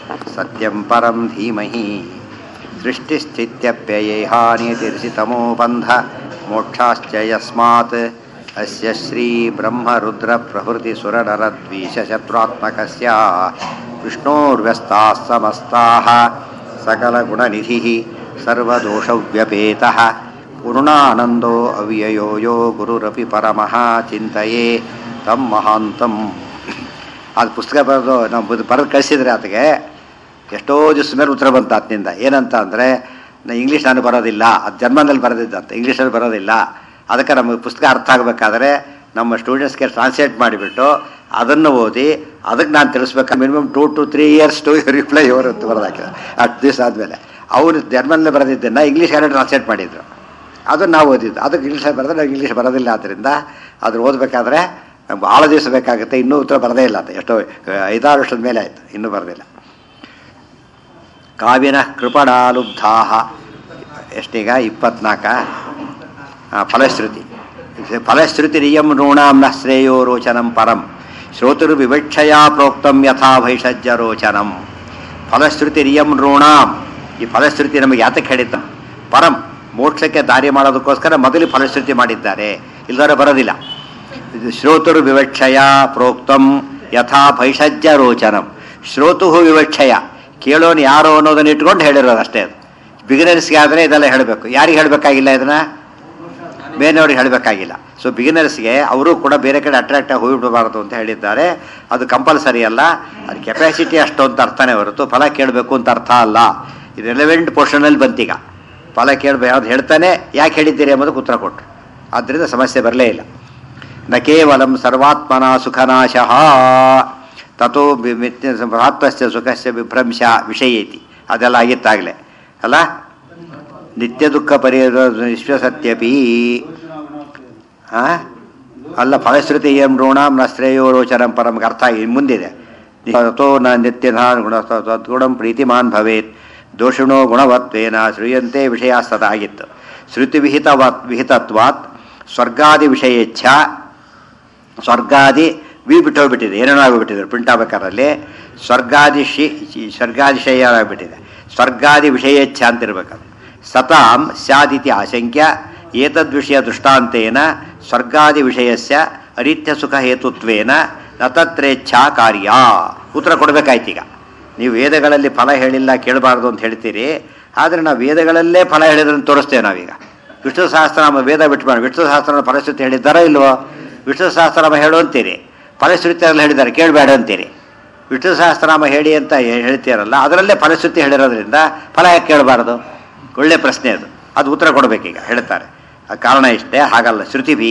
सत्यं परं धीमहि सृष्टिस्थित्यप्ययेहानितिर्षितमो बन्ध मोक्षाश्च यस्मात् अस्य श्रीब्रह्मरुद्रप्रभृतिसुरनरद्वीषशत्रुत्मकस्य विष्णोर्व्यस्ताः समस्ताः सकलगुणनिधिः सर्वदोषव्यपेतः पूर्णानन्दो अव्ययो यो ಗುರುರಪಿ ಪರಮಃ ಚಿಂತೆಯೇ ತಮ್ಮ ಮಹಾಂತಂ ಅದು ಪುಸ್ತಕ ಬರೆದು ನಾವು ಬರೆದು ಕಳಿಸಿದ್ರೆ ಆತಗೆ ಎಷ್ಟೋ ದಿವಸ ಮೇಲೆ ಉತ್ತರ ಬಂತು ಆತನಿಂದ ಏನಂತ ಅಂದರೆ ನಾ ಇಂಗ್ಲೀಷ್ ನಾನು ಬರೋದಿಲ್ಲ ಅದು ಜರ್ಮನಲ್ಲಿ ಬರೋದಿದ್ದಂತ ಇಂಗ್ಲೀಷಲ್ಲಿ ಬರೋದಿಲ್ಲ ಅದಕ್ಕೆ ನಮಗೆ ಪುಸ್ತಕ ಅರ್ಥ ಆಗಬೇಕಾದ್ರೆ ನಮ್ಮ ಸ್ಟೂಡೆಂಟ್ಸ್ಗೆ ಟ್ರಾನ್ಸ್ಲೇಟ್ ಮಾಡಿಬಿಟ್ಟು ಅದನ್ನು ಓದಿ ಅದಕ್ಕೆ ನಾನು ತಿಳಿಸ್ಬೇಕು minimum two to three years to reply ಇವರು ಅಂತ ಬರೋದಾಕಿದ ಅಷ್ಟು ದಿವಸ ಆದಮೇಲೆ ಅವರು ಜರ್ಮನಲ್ಲಿ ಬರೆದಿದ್ದನ್ನು ಇಂಗ್ಲೀಷ್ಗಾರೆ ಟ್ರಾನ್ಸ್ಲೇಟ್ ಮಾಡಿದರು ಅದನ್ನು ನಾವು ಓದಿದ್ದು ಅದಕ್ಕೆ ಇಂಗ್ಲೀಷಲ್ಲಿ ಬರೆದ್ರೆ ನಾವು ಇಂಗ್ಲೀಷ್ ಬರೋದಿಲ್ಲ ಆದ್ದರಿಂದ ಅದನ್ನು ಓದಬೇಕಾದ್ರೆ ನಮ್ಗೆ ಭಾಳ ದಿವಸ ಬೇಕಾಗುತ್ತೆ ಇನ್ನೂ ಉತ್ತರ ಬರದೇ ಇಲ್ಲ ಅಂತ ಎಷ್ಟೋ ಐದಾರು ವರ್ಷದ ಮೇಲೆ ಆಯಿತು ಇನ್ನೂ ಬರೋದಿಲ್ಲ ಕಾವ್ಯನ ಕೃಪಣಾಲುಬ್ಧಾ ಎಷ್ಟೀಗ ಇಪ್ಪತ್ನಾಲ್ಕ ಫಲಶ್ರುತಿ ಫಲಶ್ರುತಿ ರಿಯಂ ನೃಣಾಂ ನ ಶ್ರೇಯೋ ರೋಚನಂ ಪರಂ ಶ್ರೋತೃ ವಿವಕ್ಷಯಾ ಪ್ರೋಕ್ತಂ ಯಥಾ ಭೈಷಜ್ಯ ರೋಚನಂ ಫಲಶ್ರುತಿ ರಿಯಂ ನೃಣಾಂ ಈ ಫಲಶ್ರುತಿ ನಮಗೆ ಯಾತಕ್ಕೆ ಹೇಳಿದ್ದ ಪರಂ ಮೋಕ್ಷಕ್ಕೆ ದಾರಿ ಮಾಡೋದಕ್ಕೋಸ್ಕರ ಮೊದಲು ಫಲಶ್ರುತಿ ಮಾಡಿದ್ದಾರೆ ಇಲ್ಲದವರೆ ಬರೋದಿಲ್ಲ ಇದು ಶ್ರೋತೃ ವಿವಕ್ಷಯ ಪ್ರೋಕ್ತಂ ಯಥಾ ಭೈಷಜ್ಯ ರೋಚನಂ ಶ್ರೋತು ವಿವಕ್ಷಯ ಕೇಳೋನು ಯಾರೋ ಅನ್ನೋದನ್ನ ಇಟ್ಕೊಂಡು ಹೇಳಿರೋದು ಅಷ್ಟೇ ಅದು ಬಿಗಿನರ್ಸ್ಗೆ ಆದರೆ ಇದೆಲ್ಲ ಹೇಳಬೇಕು ಯಾರಿಗೆ ಹೇಳಬೇಕಾಗಿಲ್ಲ ಇದನ್ನು ಬೇರೆಯವ್ರಿಗೆ ಹೇಳಬೇಕಾಗಿಲ್ಲ ಸೊ ಬಿಗಿನರ್ಸ್ಗೆ ಅವರು ಕೂಡ ಬೇರೆ ಕಡೆ ಅಟ್ರಾಕ್ಟ್ ಆಗಿ ಹೋಗಿಬಿಡಬಾರ್ದು ಅಂತ ಹೇಳಿದ್ದಾರೆ ಅದು ಕಂಪಲ್ಸರಿ ಅಲ್ಲ ಅದು ಕೆಪಾಸಿಟಿ ಅಷ್ಟು ಅಂತ ಅರ್ಥನೇ ಹೊರತು ಫಲ ಕೇಳಬೇಕು ಅಂತ ಅರ್ಥ ಅಲ್ಲ ಇದು ರೆಲೆವೆಂಟ್ ಪೋರ್ಷನಲ್ಲಿ ಬಂತೀಗ ಫಲ ಕೇಳಬೇಕು ಯಾವ್ದು ಹೇಳ್ತಾನೆ ಯಾಕೆ ಹೇಳಿದ್ದೀರಿ ಎಂಬುದಕ್ಕೆ ಉತ್ತರ ಕೊಟ್ಟರು ಆದ್ದರಿಂದ ಸಮಸ್ಯೆ ಬರಲೇ ಇಲ್ಲ ನ ಕೇವಲಂ ಸರ್ವಾತ್ಮನ ಸುಖನಾಶಃ ತಥೋ ಆತ್ಮಸ್ಯ ಸುಖಸ್ಯ ವಿಭ್ರಂಶ ವಿಷಯೇತಿ ಅದೆಲ್ಲ ಆಗಿತ್ತಾಗಲೇ ಅಲ್ಲ ನಿತ್ಯ ದುಃಖ ಪರಿಹಾರ ವಿಶ್ವಸತ್ಯಪಿ ಹಾಂ ಅಲ್ಲ ಫಲಶ್ರುತಿ ಎಂ ಋಣಾಂ ನ ಶ್ರೇಯೋ ರೋಚನಂ ಪರಂ ಅರ್ಥ ಆಗಿ ಮುಂದಿದೆ ತಥೋ ನ ನಿತ್ಯ ಗುಣ ತದ್ಗುಣಂ ಪ್ರೀತಿಮಾನ್ ಭವೇತ್ ದೋಷಿಣೋ ಗುಣವತ್ವೇನ ಶ್ರೂಯಂತೆ ವಿಷಯಾಸ್ತದ ಆಗಿತ್ತು ಶ್ರುತಿ ವಿಹಿತವಾತ್ ವಿಹಿತತ್ವಾತ್ ಸ್ವರ್ಗಾದಿ ವಿಷಯೇಚ್ಛ ಸ್ವರ್ಗಾದಿ ವಿ ಬಿಟ್ಟು ಹೋಗ್ಬಿಟ್ಟಿದೆ ಏನೇನೋ ಆಗಿಬಿಟ್ಟಿದೆ ಪ್ರಿಂಟ್ ಆಗ್ಬೇಕಾರಲ್ಲಿ ಸ್ವರ್ಗಾದಿ ಶಿ ಸ್ವರ್ಗಾದಿಶಯ ಆಗಿಬಿಟ್ಟಿದೆ ಸ್ವರ್ಗಾದಿ ವಿಷಯೇಚ್ಛ ಅಂತಿರ್ಬೇಕದು ಸತಾಂ ಸ್ಯಾದಿತಿ ಆಶಂಕ್ಯ ಏತದ್ವಿಷಯ ದೃಷ್ಟಾಂತೇನ ಸ್ವರ್ಗಾದಿ ವಿಷಯಸ್ಯ ಅರಿತ್ಯ ಸುಖ ಹೇತುತ್ವೇನ ನತತ್ರೇಚ್ಛಾ ಕಾರ್ಯ ಉತ್ತರ ಕೊಡಬೇಕಾಯ್ತೀಗ ನೀವು ವೇದಗಳಲ್ಲಿ ಫಲ ಹೇಳಿಲ್ಲ ಕೇಳಬಾರ್ದು ಅಂತ ಹೇಳ್ತೀರಿ ಆದರೆ ನಾವು ವೇದಗಳಲ್ಲೇ ಫಲ ಹೇಳಿದ್ರನ್ನು ತೋರಿಸ್ತೇವೆ ನಾವೀಗ ವಿಷ್ಣು ಸಹಸ್ರನಾಮ ವೇದ ಬಿಟ್ಟು ವಿಷ್ಣು ಸಹಸ್ರನಾಮ ಫಲಶ್ರುತಿ ಹೇಳಿದ್ದಾರೋ ಇಲ್ವೋ ವಿಷ್ಣು ಸಹಸ್ರನಾಮ ಹೇಳು ಅಂತೀರಿ ಫಲಶ್ರುತಿಯಲ್ಲಿ ಹೇಳಿದ್ದಾರೆ ಕೇಳಬೇಡ ಅಂತೀರಿ ವಿಷ್ಣು ಸಹಸ್ರನಾಮ ಹೇಳಿ ಅಂತ ಹೇಳ್ತೀರಲ್ಲ ಅದರಲ್ಲೇ ಫಲಶ್ರುತಿ ಹೇಳಿರೋದ್ರಿಂದ ಫಲ ಯಾಕೆ ಕೇಳಬಾರ್ದು ಒಳ್ಳೆ ಪ್ರಶ್ನೆ ಅದು ಅದು ಉತ್ತರ ಕೊಡಬೇಕೀಗ ಹೇಳ್ತಾರೆ ಕಾರಣ ಇಷ್ಟೇ ಹಾಗಲ್ಲ ಶ್ರುತಿಭಿ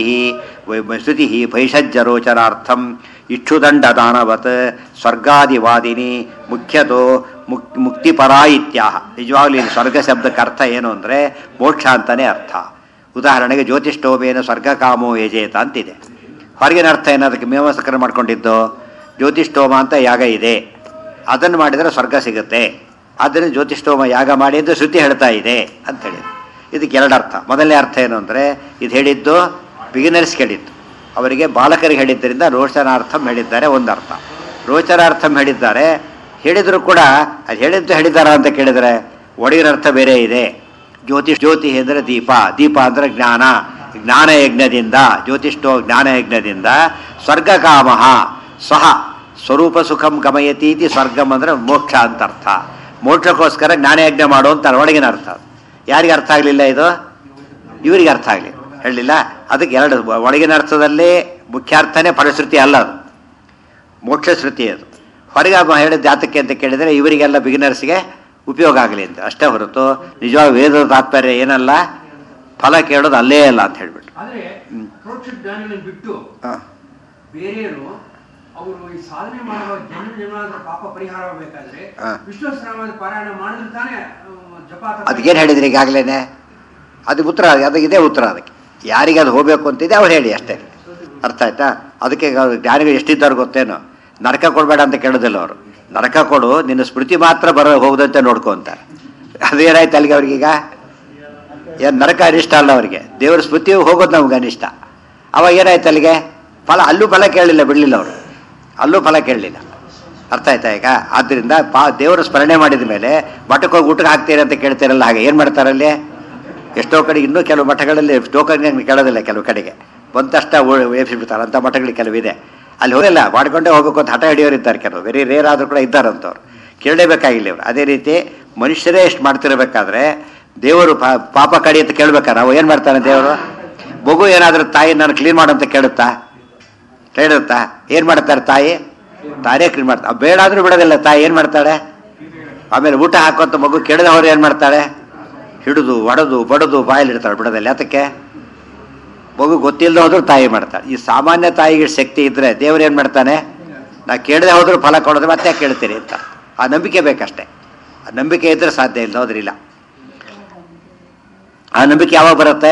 ಶ್ರುತಿ ಭೈಷಜ್ಯರೋಚನಾರ್ಥಂ ಇಕ್ಷುದಂಡ ದಾನವತ್ ಸ್ವರ್ಗಾದಿವಾದಿನಿ ಮುಖ್ಯತೋ ಮುಕ್ ಮುಕ್ತಿಪರ ಇತ್ಯಾಹ ನಿಜವಾಗ್ಲೂ ಇಲ್ಲಿ ಸ್ವರ್ಗ ಶಬ್ದಕ್ಕೆ ಅರ್ಥ ಏನು ಅಂದರೆ ಮೋಕ್ಷ ಅಂತಲೇ ಅರ್ಥ ಉದಾಹರಣೆಗೆ ಜ್ಯೋತಿಷ್ಠೋಮೇನ ಸ್ವರ್ಗಕಾಮೋ ಯಜೇತ ಅಂತಿದೆ ಹೊರಗಿನ ಅರ್ಥ ಏನದಕ್ಕೆ ಮೀಮಾಂಸಕರ ಮಾಡ್ಕೊಂಡಿದ್ದು ಜ್ಯೋತಿಷ್ಠೋಮ ಅಂತ ಯಾಗ ಇದೆ ಅದನ್ನು ಮಾಡಿದರೆ ಸ್ವರ್ಗ ಸಿಗುತ್ತೆ ಆದ್ದರಿಂದ ಜ್ಯೋತಿಷ್ಠೋಮ ಯಾಗ ಮಾಡಿ ಅಂತ ಶ್ರುತಿ ಹೇಳ್ತಾ ಇದೆ ಅಂತೇಳಿ ಇದಕ್ಕೆ ಎರಡು ಅರ್ಥ ಮೊದಲನೇ ಅರ್ಥ ಏನು ಅಂದರೆ ಇದು ಹೇಳಿದ್ದು ಬಿಗಿನರ್ಸ್ ಹೇಳಿದ್ದು ಅವರಿಗೆ ಬಾಲಕರಿಗೆ ಹೇಳಿದ್ದರಿಂದ ರೋಚನಾರ್ಥಂ ಹೇಳಿದ್ದಾರೆ ಒಂದು ಅರ್ಥ ರೋಚನಾರ್ಥಂ ಹೇಳಿದ್ದಾರೆ ಹೇಳಿದರೂ ಕೂಡ ಅದು ಹೇಳಿದ್ದು ಹೇಳಿದಾರ ಅಂತ ಕೇಳಿದರೆ ಒಡೆಯರ ಅರ್ಥ ಬೇರೆ ಇದೆ ಜ್ಯೋತಿಷ್ ಜ್ಯೋತಿ ಅಂದರೆ ದೀಪ ದೀಪ ಅಂದರೆ ಜ್ಞಾನ ಜ್ಞಾನ ಯಜ್ಞದಿಂದ ಜ್ಯೋತಿಷ್ಠೋ ಜ್ಞಾನ ಯಜ್ಞದಿಂದ ಸ್ವರ್ಗಕಾಮ ಸಹ ಸ್ವರೂಪ ಸುಖಂ ಗಮಯತೀತಿ ಸ್ವರ್ಗಂ ಅಂದರೆ ಮೋಕ್ಷ ಅಂತ ಅರ್ಥ ಮೋಕ್ಷಕ್ಕೋಸ್ಕರ ಜ್ಞಾನಯಜ್ಞ ಮಾಡು ಅಂತ ಒಳಗಿನ ಅರ್ಥ ಯಾರಿಗೆ ಅರ್ಥ ಆಗಲಿಲ್ಲ ಇದು ಇವರಿಗೆ ಅರ್ಥ ಆಗಲಿ ಹೇಳಲಿಲ್ಲ ಅದಕ್ಕೆ ಎರಡು ಒಳಗಿನ ಅರ್ಥದಲ್ಲಿ ಮುಖ್ಯಾರ್ಥನೇ ಫಲಶ್ರುತಿ ಅಲ್ಲ ಅದು ಮೋಕ್ಷ ಶ್ರುತಿ ಅದು ಹೊರಗೆ ಹೇಳಿದ ಜಾತಕ್ಕೆ ಅಂತ ಕೇಳಿದರೆ ಇವರಿಗೆಲ್ಲ ಬಿಗಿನರ್ಸ್ಗೆ ಉಪಯೋಗ ಆಗಲಿ ಅಂತ ಅಷ್ಟೇ ಹೊರತು ನಿಜವಾಗ ವೇದದ ತಾತ್ಪರ್ಯ ಏನಲ್ಲ ಫಲ ಕೇಳೋದು ಅಲ್ಲೇ ಅಲ್ಲ ಅಂತ ಹೇಳ್ಬಿಟ್ಟು ಆದ್ರೆ ಪ್ರೋಕ್ಷ ಜ್ಞಾನಿಗಳನ್ನ ಬಿಟ್ಟು ಹಾಂ ಬೇರೆಯವರು ಅವರು ಈ ಸಾಧನೆ ಮಾಡುವ ಜನ್ಮ ಜನ್ಮಾಂತರ ಪಾಪ ಪರಿಹಾರ ಆಗಬೇಕಾದ್ರೆ ಹಾ. ವಿಷ್ಣು ಸಹಸ್ರನಾಮದ ಪಾರಾಯಣ ಮಾಡಿದ್ರೆ ತಾನೇ ಆ, ಜಪ ತಪ- ಅದಕ್ಕೇನು ಹೇಳಿದ್ರಿ ಈಗಾಗಲೇ ಅದು ಉತ್ತರ ಅದಕ್ಕೆ ಇದೇ ಉತ್ತರ ಅದಕ್ಕೆ ಯಾರಿಗೆ ಅದು ಹೋಗಬೇಕು ಅಂತಿದೆ ಅವ್ರು ಹೇಳಿ ಅಷ್ಟೇ ಅರ್ಥ ಆಯ್ತಾ ಅದಕ್ಕೆ ಜ್ಞಾನಿಗಳು ಎಷ್ಟಿದ್ದಾರೆ ಗೊತ್ತೇನು ನರಕ ಕೊಡಬೇಡ ಅಂತ ಕೇಳೋದಿಲ್ಲ ಅವರು ನರಕ ಕೊಡು ನಿನ್ನ ಸ್ಮೃತಿ ಮಾತ್ರ ಬರೋ ಹೋಗದಂತೆ ನೋಡ್ಕೊ ಅಂತಾರೆ ಅದೇನಾಯ್ತು ಅಲ್ಲಿಗೆ ಅವ್ರಿಗೀಗ ಏನು ನರಕ ಅನಿಷ್ಟ ಅಲ್ಲ ಅವರಿಗೆ ದೇವರ ಸ್ಮೃತಿ ಹೋಗೋದು ನಮ್ಗೆ ಅನಿಷ್ಟ ಅವಾಗ ಏನಾಯ್ತು ಅಲ್ಲಿಗೆ ಫಲ ಅಲ್ಲೂ ಫಲ ಕೇಳಲಿಲ್ಲ ಬಿಡಲಿಲ್ಲ ಅವರು ಅಲ್ಲೂ ಫಲ ಕೇಳಲಿಲ್ಲ ಅರ್ಥ ಆಯ್ತಾ ಈಗ ಆದ್ದರಿಂದ ಪಾ ದೇವರು ಸ್ಮರಣೆ ಮಾಡಿದ ಮೇಲೆ ಮಠಕ್ಕೆ ಹೋಗಿ ಊಟಕ್ಕೆ ಹಾಕ್ತೀರಿ ಅಂತ ಕೇಳ್ತೀರಲ್ಲ ಹಾಗೆ ಏನು ಮಾಡ್ತಾರಲ್ಲಿ ಎಷ್ಟೋ ಕಡೆ ಇನ್ನೂ ಕೆಲವು ಮಠಗಳಲ್ಲಿ ಟೋಕನ್ ಕೇಳೋದಿಲ್ಲ ಕೆಲವು ಕಡೆಗೆ ಬಂದ ತಕ್ಷಣ ಬಿಡ್ತಾರೆ ಅಂಥ ಮಠಗಳಿಗೆ ಕೆಲವಿದೆ ಅಲ್ಲಿ ಹೋಗಲ್ಲ ಮಾಡ್ಕೊಂಡೇ ಹೋಗ್ಬೇಕು ಅಂತ ಹಠ ಹಿಡಿಯೋರು ಇದ್ದಾರೆ ಕೆಲವು ವೆರಿ ರೇರ್ ಆದರೂ ಕೂಡ ಇದ್ದಾರಂಥವ್ರು ಕೇಳಲೇಬೇಕಾಗಿಲ್ಲ ಇವರು ಅದೇ ರೀತಿ ಮನುಷ್ಯರೇ ಎಷ್ಟು ಮಾಡ್ತಿರ್ಬೇಕಾದ್ರೆ ದೇವರು ಪಾ- ಪಾಪ ಕಡಿ ಅಂತ ಕೇಳ್ಬೇಕಾ ನಾವು ಏನು ಮಾಡ್ತಾನೆ ದೇವರು ಮಗು ಏನಾದರೂ ತಾಯಿ ನಾನು ಕ್ಲೀನ್ ಮಾಡಂತ ಕೇಳುತ್ತಾ ಕೇಳುತ್ತಾ ಏನು ಮಾಡ್ತಾರೆ ತಾಯಿ ತಾನೇ ಕ್ಲೀನ್ ಮಾಡ್ತಾರೆ ಬೇಡ ಆದ್ರೂ ಬಿಡೋದಿಲ್ಲ ತಾಯಿ ಏನು ಮಾಡ್ತಾಳೆ ಆಮೇಲೆ ಊಟ ಹಾಕುವಂತ ಮಗು ಕೆಡದವರು ಏನು ಮಾಡ್ತಾಳೆ ಹಿಡಿದು ಒಡೆದು ಬಡದು ಬಾಯಲ್ಲಿ ಇಡ್ತಾಳೆ ಬಿಡೋದಿಲ್ಲ ಯಾತಕ್ಕೆ ಮಗು ಗೊತ್ತಿಲ್ಲದೆ ಹೋದ್ರೂ ತಾಯಿ ಮಾಡ್ತಾಳೆ ಈ ಸಾಮಾನ್ಯ ತಾಯಿಗೆ ಶಕ್ತಿ ಇದ್ರೆ ದೇವ್ರು ಏನು ಮಾಡ್ತಾನೆ ನಾ ಕೇಳದೆ ಹೋದ್ರೂ ಫಲ ಕೊಡೋದು ಮತ್ತೆ ಯಾಕೆ ಕೇಳ್ತೀರಿ ಅಂತ ಆ ನಂಬಿಕೆ ಬೇಕಷ್ಟೇ ಆ ನಂಬಿಕೆ ಇದ್ರೆ ಸಾಧ್ಯ ಇಲ್ಲ ಹೋದ್ರಿಲ್ಲ ಆ ನಂಬಿಕೆ ಯಾವಾಗ ಬರುತ್ತೆ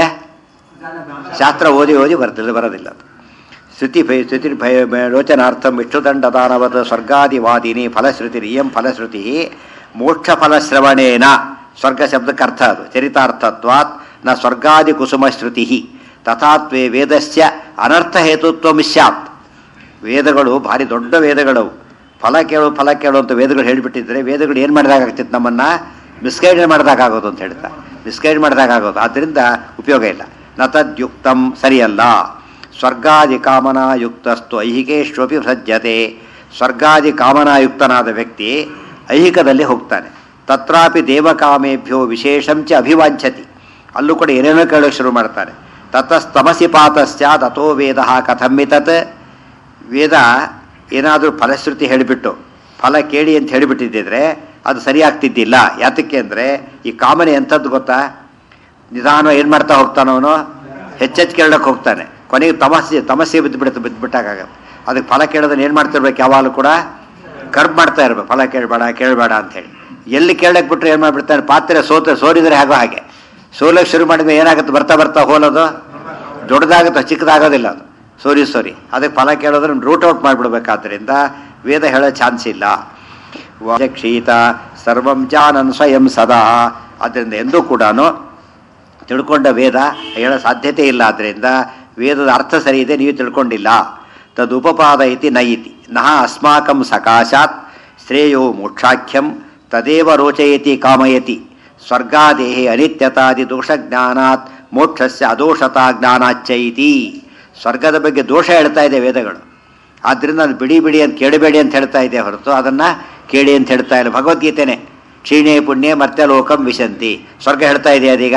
ಶಾಸ್ತ್ರ ಓದಿ ಓದಿ ಬರ್ತಿಲ್ಲ ಬರೋದಿಲ್ಲ ಅದು ಶ್ರುತಿ ಭಯ ಶ್ರುತಿ ಭಯ ರೋಚನಾರ್ಥಂ ವಿಷ್ಣುದಂಡದಾನವದ ಸ್ವರ್ಗಾದಿವಾದಿನಿ ಫಲಶ್ರುತಿ ಇಯಂ ಫಲಶ್ರುತಿ ಮೋಕ್ಷ ಫಲಶ್ರವಣೇನ ಸ್ವರ್ಗ ಶಬ್ದಕ್ಕೆ ಅರ್ಥ ಅದು ಚರಿತಾರ್ಥತ್ವಾತ್ ನ ಸ್ವರ್ಗಾದಿ ಕುಸುಮ ಶ್ರುತಿ ತಥಾತ್ವೇ ವೇದಸ್ಯ ಅನರ್ಥ ಹೇತುತ್ವ ಸ್ಯಾತ್ ವೇದಗಳು ಭಾರಿ ದೊಡ್ಡ ವೇದಗಳು ಫಲ ಕೇಳು ಫಲ ಕೇಳು ಅಂತ ವೇದಗಳು ಹೇಳಿಬಿಟ್ಟಿದ್ರೆ ವೇದಗಳು ಏನು ಮಾಡಿದಾಗ್ತಿತ್ತು ನಮ್ಮನ್ನ ಮಿಸ್ಗೈಡ್ ಮಾಡಿದಾಗೋದು ಅಂತ ಹೇಳ್ತಾರೆ ಮಿಸ್ಗೈಡ್ ಮಾಡಿದಾಗೋದು ಆದ್ದರಿಂದ ಉಪಯೋಗ ಇಲ್ಲ ನ ತದ್ಯುಕ್ತಂ ಸರಿಯಲ್ಲ ಸ್ವರ್ಗಾದಿ ಕಾಮನಾಯುಕ್ತಸ್ತು ಐಹಿಕೇಶ್ವಪಿ ಸಜ್ಜತೆ ಸ್ವರ್ಗಾದಿ ಕಾಮನಾಯುಕ್ತನಾದ ವ್ಯಕ್ತಿ ಐಹಿಕದಲ್ಲಿ ಹೋಗ್ತಾನೆ ತತ್ರಾಪಿ ದೇವಕಾಮೇಭ್ಯೋ ವಿಶೇಷಂಚ ಅಭಿವಾಂಛತಿ ಅಲ್ಲೂ ಕೂಡ ಏನೇನೋ ಕೇಳೋಕೆ ಶುರು ಮಾಡ್ತಾನೆ ತತಸ್ತಮಸಿ ಪಾತಸ್ಯ ತಥೋ ವೇದ ಕಥಮ್ಮಿತತ್ ವೇದ ಏನಾದರೂ ಫಲಶ್ರುತಿ ಹೇಳಿಬಿಟ್ಟು ಫಲ ಕೇಳಿ ಅಂತ ಹೇಳಿಬಿಟ್ಟಿದ್ದಿದ್ರೆ ಅದು ಸರಿಯಾಗ್ತಿದ್ದಿಲ್ಲ ಯಾತಕ್ಕೆ ಅಂದರೆ ಈ ಕಾಮನೆ ಎಂಥದ್ದು ಗೊತ್ತಾ ನಿಧಾನ ಏನು ಮಾಡ್ತಾ ಹೋಗ್ತಾನವನು ಹೆಚ್ಚೆಚ್ಚು ಕೇಳಕ್ಕೆ ಹೋಗ್ತಾನೆ ಕೊನೆಗೆ ತಮಸ್ಸೆ ತಮಸ್ಸೆ ಬಿದ್ದುಬಿಡುತ್ತೆ ಬಿದ್ದುಬಿಟ್ಟಾಗತ್ತೆ ಅದಕ್ಕೆ ಫಲ ಕೇಳೋದನ್ನ ಏನು ಮಾಡ್ತಿರ್ಬೇಕು ಯಾವಾಗಲೂ ಕೂಡ ಕರ್ಬ್ ಮಾಡ್ತಾ ಇರ್ಬೇಕು ಫಲ ಕೇಳಬೇಡ ಕೇಳಬೇಡ ಅಂಥೇಳಿ ಎಲ್ಲಿ ಕೇಳಕ್ಕೆ ಬಿಟ್ರೆ ಏನು ಮಾಡಿಬಿಡ್ತಾನೆ ಪಾತ್ರೆ ಸೋತ ಸೋರಿದ್ರೆ ಹಾಗೋ ಹಾಗೆ ಸೋಲಕ್ಕೆ ಶುರು ಮಾಡಿದ್ರೆ ಏನಾಗುತ್ತೆ ಬರ್ತಾ ಬರ್ತಾ ಹೋಲೋದು ದೊಡ್ಡದಾಗುತ್ತೆ ಚಿಕ್ಕದಾಗೋದಿಲ್ಲ ಅದು ಸೋರಿ ಸೋರಿ ಅದಕ್ಕೆ ಫಲ ಕೇಳೋದ್ರೆ ರೂಟ್ ಔಟ್ ಮಾಡಿಬಿಡ್ಬೇಕಾದ್ರಿಂದ ವೇದ ಹೇಳೋ ಚಾನ್ಸ್ ಇಲ್ಲ ಕ್ಷೀತ ಸರ್ವಂ ಜಾನನ್ ಸ್ವಯಂ ಸದಾ ಅದರಿಂದ ಎಂದೂ ಕೂಡ ತಿಳ್ಕೊಂಡ ವೇದ ಹೇಳೋ ಸಾಧ್ಯತೆ ಇಲ್ಲ ಆದ್ದರಿಂದ ವೇದದ ಅರ್ಥ ಸರಿ ಇದೆ ನೀವು ತಿಳ್ಕೊಂಡಿಲ್ಲ ತದುಪಪಾದ ಇತಿ ನ ಇತಿ ನಹ ಅಸ್ಮಾಕಂ ಸಕಾಶಾತ್ ಶ್ರೇಯೋ ಮೋಕ್ಷಾಖ್ಯಂ ತದೇವ ರೋಚಯತಿ ಕಾಮಯತಿ ಸ್ವರ್ಗಾದೇಹಿ ಅನಿತ್ಯತಾದಿ ದೋಷಜ್ಞಾನಾತ್ ಮೋಕ್ಷಸ್ಯ ಅದೋಷತಾ ಜ್ಞಾನಾಚ್ಚೈತಿ ಸ್ವರ್ಗದ ಬಗ್ಗೆ ದೋಷ ಹೇಳ್ತಾ ಇದೆ ವೇದಗಳು ಆದ್ದರಿಂದ ಅದು ಬಿಡಿ ಬಿಡಿ ಅಂತ ಕೇಳಬೇಡಿ ಅಂತ ಹೇಳ್ತಾ ಇದೆ ಹೊರತು ಅದನ್ನು ಕೇಳಿ ಅಂತ ಹೇಳ್ತಾ ಇಲ್ಲ ಭಗವದ್ಗೀತೆನೇ ಕ್ಷೀಣೆ ಪುಣ್ಯ ಮತ್ತೆ ಲೋಕಂ ವಿಶಂತಿ ಸ್ವರ್ಗ ಹೇಳ್ತಾ ಇದೆ ಅದೀಗ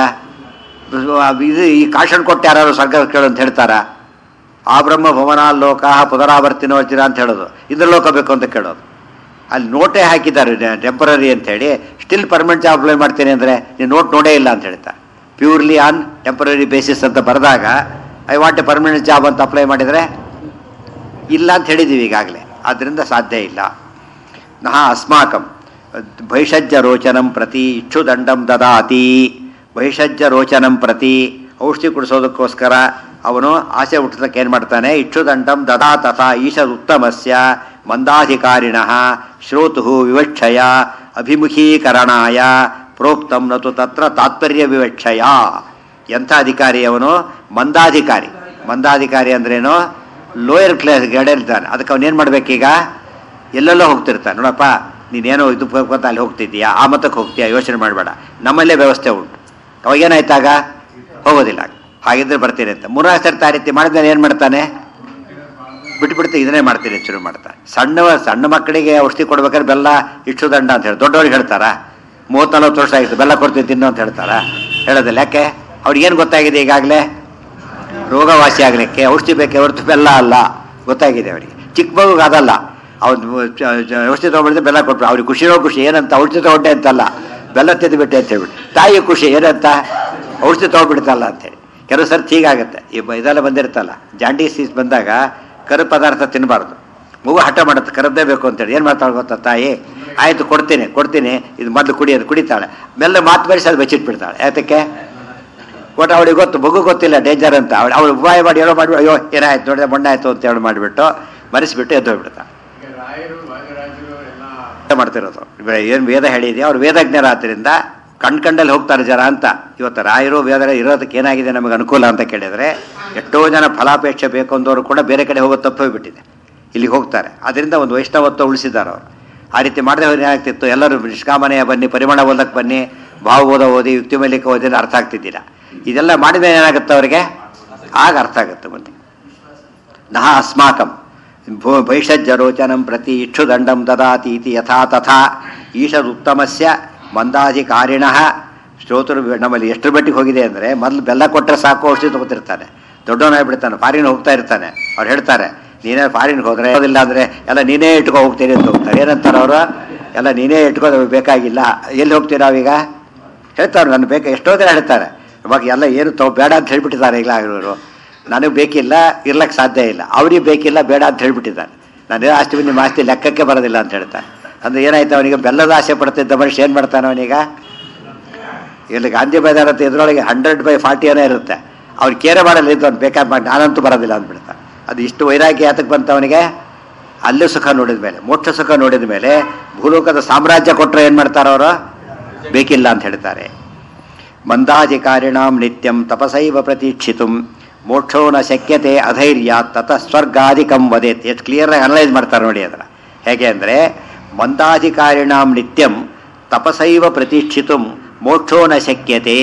ಇದು ಈ ಕಾಶನ್ ಕೊಟ್ಟು ಯಾರು ಸ್ವರ್ಗ ಕೇಳು ಅಂತ ಹೇಳ್ತಾರಾ ಆ ಬ್ರಹ್ಮ ಭವನ ಲೋಕ ಪುನರಾವರ್ತಿನೋಚಿರ ಅಂತ ಹೇಳೋದು ಇದ್ರ ಲೋಕ ಬೇಕು ಅಂತ ಕೇಳೋದು ಅಲ್ಲಿ ನೋಟೇ ಹಾಕಿದ್ದಾರೆ ಟೆಂಪರರಿ ಅಂತ ಹೇಳಿ ಸ್ಟಿಲ್ ಪರ್ಮನೆಂಟ್ ಜಾಬ್ ಅಪ್ಲೈ ಮಾಡ್ತೇನೆ ಅಂದರೆ ನೀವು ನೋಟ್ ನೋಡೇ ಇಲ್ಲ ಅಂತ ಹೇಳ್ತಾರೆ ಪ್ಯೂರ್ಲಿ ಆನ್ ಟೆಂಪರರಿ ಬೇಸಿಸ್ ಅಂತ ಬರೆದಾಗ I want a permanent job ಅಂತ ಅಪ್ಲೈ ಮಾಡಿದರೆ ಇಲ್ಲ ಅಂತ ಹೇಳಿದ್ದೀವಿ ಈಗಾಗಲೇ ಆದ್ದರಿಂದ ಸಾಧ್ಯ ಇಲ್ಲ ನಹ ಅಸ್ಮಾಕಂ ಭೈಷಜ್ಯ ರೋಚನಂ ಪ್ರತಿ ಇಚ್ಛುದಂಡಂ ದದಾತಿ ಭೈಷಜ್ಯ ರೋಚನಂ ಪ್ರತಿ ಔಷಧಿ ಕುಡಿಸೋದಕ್ಕೋಸ್ಕರ ಅವನು ಆಸೆ ಹುಟ್ಟದಕ್ಕೆ ಏನು ಮಾಡ್ತಾನೆ ಇಚ್ಛುದಂಡಂ ದದಾ ತಥಾ ಈಶದ್ ಉತ್ತಮಸ್ಯ ಮಂದಾಧಿಕಾರಿಣ ಶ್ರೋತು ವಿವಕ್ಷಯ ಅಭಿಮುಖೀಕರಣಾಯ ಪ್ರೋಕ್ತಂ ನತು ತತ್ರ ತಾತ್ಪರ್ಯ ವಿವಕ್ಷಯ ಎಂಥ ಅಧಿಕಾರಿ ಅವನು ಮಂದಾಧಿಕಾರಿ ಮಂದಾಧಿಕಾರಿ ಅಂದ್ರೇನು ಲೋಯರ್ ಕ್ಲಾಸ್ ಗಡಿರ್ತಾನೆ ಅದಕ್ಕೆ ಅವನೇನು ಮಾಡ್ಬೇಕೀಗ ಎಲ್ಲೆಲ್ಲೋ ಹೋಗ್ತಿರ್ತಾನೆ ನೋಡಪ್ಪ ನೀನೇನೋ ಇದು ಅಂತ ಅಲ್ಲಿ ಹೋಗ್ತಿದ್ದೀಯಾ ಆ ಮತಕ್ಕೆ ಹೋಗ್ತೀಯಾ ಯೋಚನೆ ಮಾಡಬೇಡ ನಮ್ಮಲ್ಲೇ ವ್ಯವಸ್ಥೆ ಉಂಟು ಅವಾಗೇನಾಯ್ತಾಗ ಹೋಗೋದಿಲ್ಲ ಹಾಗಿದ್ರೆ ಬರ್ತೀನಿ ಅಂತ ಮೂರ್ನಾಲ್ಕು ಸರ್ತಿ ಆ ರೀತಿ ಮಾಡಿದ್ಮೇಲೆ ಏನು ಮಾಡ್ತಾನೆ ಬಿಟ್ಬಿಡ್ತೀನಿ ಇದನ್ನೇ ಮಾಡ್ತೀನಿ ಶುರು ಮಾಡ್ತಾನೆ ಸಣ್ಣ ಸಣ್ಣ ಮಕ್ಕಳಿಗೆ ಔಷಧಿ ಕೊಡ್ಬೇಕಾದ್ರೆ ಬೆಲ್ಲ ಇಷ್ಟು ದಂಡ ಅಂತ ಹೇಳಿ ದೊಡ್ಡವ್ರಿಗೆ ಹೇಳ್ತಾರಾ ಮೂವತ್ತು ನಲ್ವತ್ತು ವರ್ಷ ಆಗಿತ್ತು ಬೆಲ್ಲ ಕೊಡ್ತೀನಿ ತಿನ್ನು ಅಂತ ಹೇಳ್ತಾರಾ ಹೇಳೋದಿಲ್ಲ ಯಾಕೆ ಅವ್ರಿಗೇನು ಗೊತ್ತಾಗಿದೆ ಈಗಾಗಲೇ ರೋಗವಾಸಿ ಆಗಲಿಕ್ಕೆ ಔಷಧಿ ಬೇಕೆ ಹೊರತು ಬೆಲ್ಲ ಅಲ್ಲ ಗೊತ್ತಾಗಿದೆ ಅವರಿಗೆ ಚಿಕ್ಕ ಮಗುಗೆ ಅದಲ್ಲ ಅವ್ನು ಔಷಧಿ ತೊಗೊಂಡಿದ್ರೆ ಬೆಲ್ಲ ಕೊಟ್ಬಿಟ್ಟು ಅವ್ರಿಗೆ ಖುಷಿನೋ ಖುಷಿ ಏನಂತ ಔಷಧಿ ತೊಗೊಂಡೆ ಅಂತಲ್ಲ ಬೆಲ್ಲ ತಿಂದುಬಿಟ್ಟೆ ಅಂತ ಹೇಳ್ಬಿಟ್ಟು ತಾಯಿ ಖುಷಿ ಏನಂತ ಔಷಧಿ ತೊಗೊಂಡ್ಬಿಡ್ತಲ್ಲ ಅಂತೇಳಿ ಕೆಲವು ಸರ್ತಿ ಹೀಗಾಗುತ್ತೆ ಈ ಬ- ಇದೆಲ್ಲ ಬಂದಿರ್ತಲ್ಲ ಜಾಂಡೀಸ್ ಬಂದಾಗ ಕರು ಪದಾರ್ಥ ತಿನ್ನಬಾರ್ದು ಮಗು ಹಠ ಮಾಡುತ್ತೆ ಕರದ್ದೇ ಬೇಕು ಅಂತೇಳಿ ಏನು ಮಾಡ್ತಾಳೆ ಗೊತ್ತಾ ತಾಯಿ ಆಯಿತು ಕೊಡ್ತೀನಿ ಕೊಡ್ತೀನಿ ಇದು ಮೊದಲು ಕುಡಿಯೋದು ಕುಡಿತಾಳೆ ಮೆಲ್ಲ ಮಾತು ಬರಿಸಿ ಅದು ಬಚ್ಚಿಟ್ಬಿಡ್ತಾಳೆ ಯಾತಕ್ಕೆ ಒಟ್ಟು ಅವಳಿಗೆ ಗೊತ್ತು ಮಗು ಗೊತ್ತಿಲ್ಲ ಡೇಂಜರ್ ಅಂತ ಅವಳು ಅವಳು ಉಪಾಯ ಮಾಡಿ ಏನೋ ಮಾಡಿ ಅಯ್ಯೋ ಏನಾಯ್ತು ನೋಡಿದ್ರೆ ಮಣ್ಣಾಯ್ತು ಆಯ್ತು ಅಂತ ಹೇಳಿ ಮಾಡಿಬಿಟ್ಟು ಮರೆಸಿಬಿಟ್ಟು ಎದ್ದು ಹೋಗ್ಬಿಡ್ತಾಳೆ ಈಗ ರಾಯರು ವಾದಿರಾಜರು ಎಲ್ಲ ಅರ್ಥ ಮಾಡ್ತಿರೋದು ಏನು ವೇದ ಹೇಳಿದೆ ಅವ್ರು ವೇದಜ್ಞರಾದ್ರಿಂದ ಕಣ್ ಕಂಡಲ್ಲಿ ಹೋಗ್ತಾರೆ ಜನ ಅಂತ ಇವತ್ತು ರಾಯರು ವೇದ ಇರೋದಕ್ಕೆ ಏನಾಗಿದೆ ನಮಗೆ ಅನುಕೂಲ ಅಂತ ಕೇಳಿದರೆ ಎಷ್ಟೋ ಜನ ಫಲಾಪೇಕ್ಷೆ ಬೇಕು ಅಂದವರು ಕೂಡ ಬೇರೆ ಕಡೆ ಹೋಗೋದು ತಪ್ಪು ಹೋಗ್ಬಿಟ್ಟಿದೆ ಇಲ್ಲಿಗೆ ಹೋಗ್ತಾರೆ ಅದರಿಂದ ಒಂದು ವೈಷ್ಣವತ್ವ ಉಳಿಸಿದ್ದಾರೆ ಅವರು ಆ ರೀತಿ ಮಾಡದೆ ಹೋದ್ರೆ ಏನಾಗ್ತಿತ್ತು ಎಲ್ಲರೂ ನಿಷ್ಕಾಮನೆಯ ಬನ್ನಿ ಪರಿಮಾಣ ಓದಕ್ಕೆ ಬನ್ನಿ ಭಾವ ಓದ ಓದಿ ಯುಕ್ತಿ ಮೇಲಿಕ ಓದಿ ಅರ್ಥ ಆಗ್ತಿದ್ದಿಲ್ಲ ಇದೆಲ್ಲ ಮಾಡಿದ್ರೆ ಏನಾಗುತ್ತೆ ಅವರಿಗೆ ಆಗ ಅರ್ಥ ಆಗುತ್ತೆ ಮುಂದೆ ನಹ ಅಸ್ಮಾಕಂ ಭೂ ಭೈಷಜ್ಜರೋಚನಂ ಪ್ರತಿ ಇಕ್ಷುದಂಡಂ ದದಾತಿ ಇತಿ ಯಥಾ ತಥಾ ಈಶದುತ್ತಮಸ್ಯ ಮಂದಾಧಿಕಾರಿಣಃ ಶ್ರೋತೃ ನಮ್ಮಲ್ಲಿ ಎಷ್ಟು ಮಟ್ಟಿಗೆ ಹೋಗಿದೆ ಅಂದರೆ ಮೊದಲು ಬೆಲ್ಲ ಕೊಟ್ಟರೆ ಸಾಕು ಔಷಧಿ ತಗೋತಿರ್ತಾನೆ ದೊಡ್ಡವನಾಗ್ಬಿಡ್ತಾನೆ ಫಾರಿನ್ ಹೋಗ್ತಾ ಇರ್ತಾನೆ ಅವ್ರು ಹೇಳ್ತಾರೆ ನೀನೇ ಫಾರಿನ್ಗೆ ಹೋದ್ರೆ ಹೋದಿಲ್ಲ ಅಂದರೆ ಎಲ್ಲ ನೀನೇ ಇಟ್ಕೊ ಹೋಗ್ತೀರಿ ಅಂತ ಹೋಗ್ತಾರೆ ಏನಂತಾರೆ ಅವರು ಎಲ್ಲ ನೀನೇ ಇಟ್ಕೋ ಬೇಕಾಗಿಲ್ಲ ಎಲ್ಲಿ ಹೋಗ್ತೀವಿ ನಾವೀಗ ಹೇಳ್ತಾರೆ ನನ್ನ ಬೇಕು ಎಷ್ಟೋ ದಿನ ಹೇಳ್ತಾರೆ ಇವಾಗ ಎಲ್ಲ ಏನು ತಗೋ ಬೇಡ ಅಂತ ಹೇಳ್ಬಿಟ್ಟಿದ್ದಾರೆ ಈಗ ಇವರು ನನಗೆ ಬೇಕಿಲ್ಲ ಇರ್ಲಕ್ಕೆ ಸಾಧ್ಯ ಇಲ್ಲ ಅವ್ರಿಗೆ ಬೇಕಿಲ್ಲ ಬೇಡ ಅಂತ ಹೇಳ್ಬಿಟ್ಟಿದ್ದಾರೆ ನಾನು ಆಸ್ತಿ ನಿಮ್ಮ ಆಸ್ತಿ ಲೆಕ್ಕಕ್ಕೆ ಬರೋದಿಲ್ಲ ಅಂತ ಹೇಳ್ತಾನೆ ಅಂದ್ರೆ ಏನಾಯ್ತು ಅವನಿಗೆ ಬೆಲ್ಲದ ಆಸೆ ಪಡ್ತಿದ್ದ ಮನುಷ್ಯ ಏನು ಮಾಡ್ತಾನೆ ಅವನೀಗ ಇಲ್ಲಿ ಗಾಂಧಿ ಮೈದಾನ ಅಂತ ಇದ್ರೊಳಗೆ ಹಂಡ್ರೆಡ್ ಬೈ ಫಾರ್ಟಿ ಏನೋ ಇರುತ್ತೆ ಅವ್ರು ಕೇರೆ ಮಾಡಲ್ಲ ಇದ್ದು ಅವ್ನು ಬೇಕಾದ್ರೆ ಮಾಡಿ ನಾನಂತೂ ಬರೋದಿಲ್ಲ ಅಂದ್ಬಿಡ್ತಾನೆ ಅದು ಇಷ್ಟು ವೈರಾಗ್ಯ ಯಾತಕ್ಕೆ ಬಂತ ಅವನಿಗೆ ಅಲ್ಲೂ ಸುಖ ನೋಡಿದ ಮೇಲೆ ಮೋಕ್ಷ ಸುಖ ನೋಡಿದ ಮೇಲೆ ಭೂಲೋಕದ ಸಾಮ್ರಾಜ್ಯ ಕೊಟ್ಟರೆ ಏನು ಮಾಡ್ತಾರೆ ಅವರು ಬೇಕಿಲ್ಲ ಅಂತ ಹೇಳ್ತಾರೆ ಮಂದಾಧಿಕಾರಿಣಾಂ ನಿತ್ಯಂ ತಪಸೈವ ಪ್ರತೀಕ್ಷಿತು ಮೋಕ್ಷೋ ನ ಶಕ್ಯತೆ ಅಧೈರ್ಯ ತತ ಸ್ವರ್ಗಾಧಿಕಂ ವದೇತ್ ಎಷ್ಟು ಕ್ಲಿಯರಾಗಿ ಅನಲೈಸ್ ಮಾಡ್ತಾರೆ ನೋಡಿ ಅದರ ಹೇಗೆ ಅಂದರೆ ಮಂದಾಧಿಕಾರಿಣಾಂ ನಿತ್ಯಂ ತಪಸೈವ ಪ್ರತೀಕ್ಷಿತು ಮೋಕ್ಷೋ ನ ಶಕ್ಯತೆ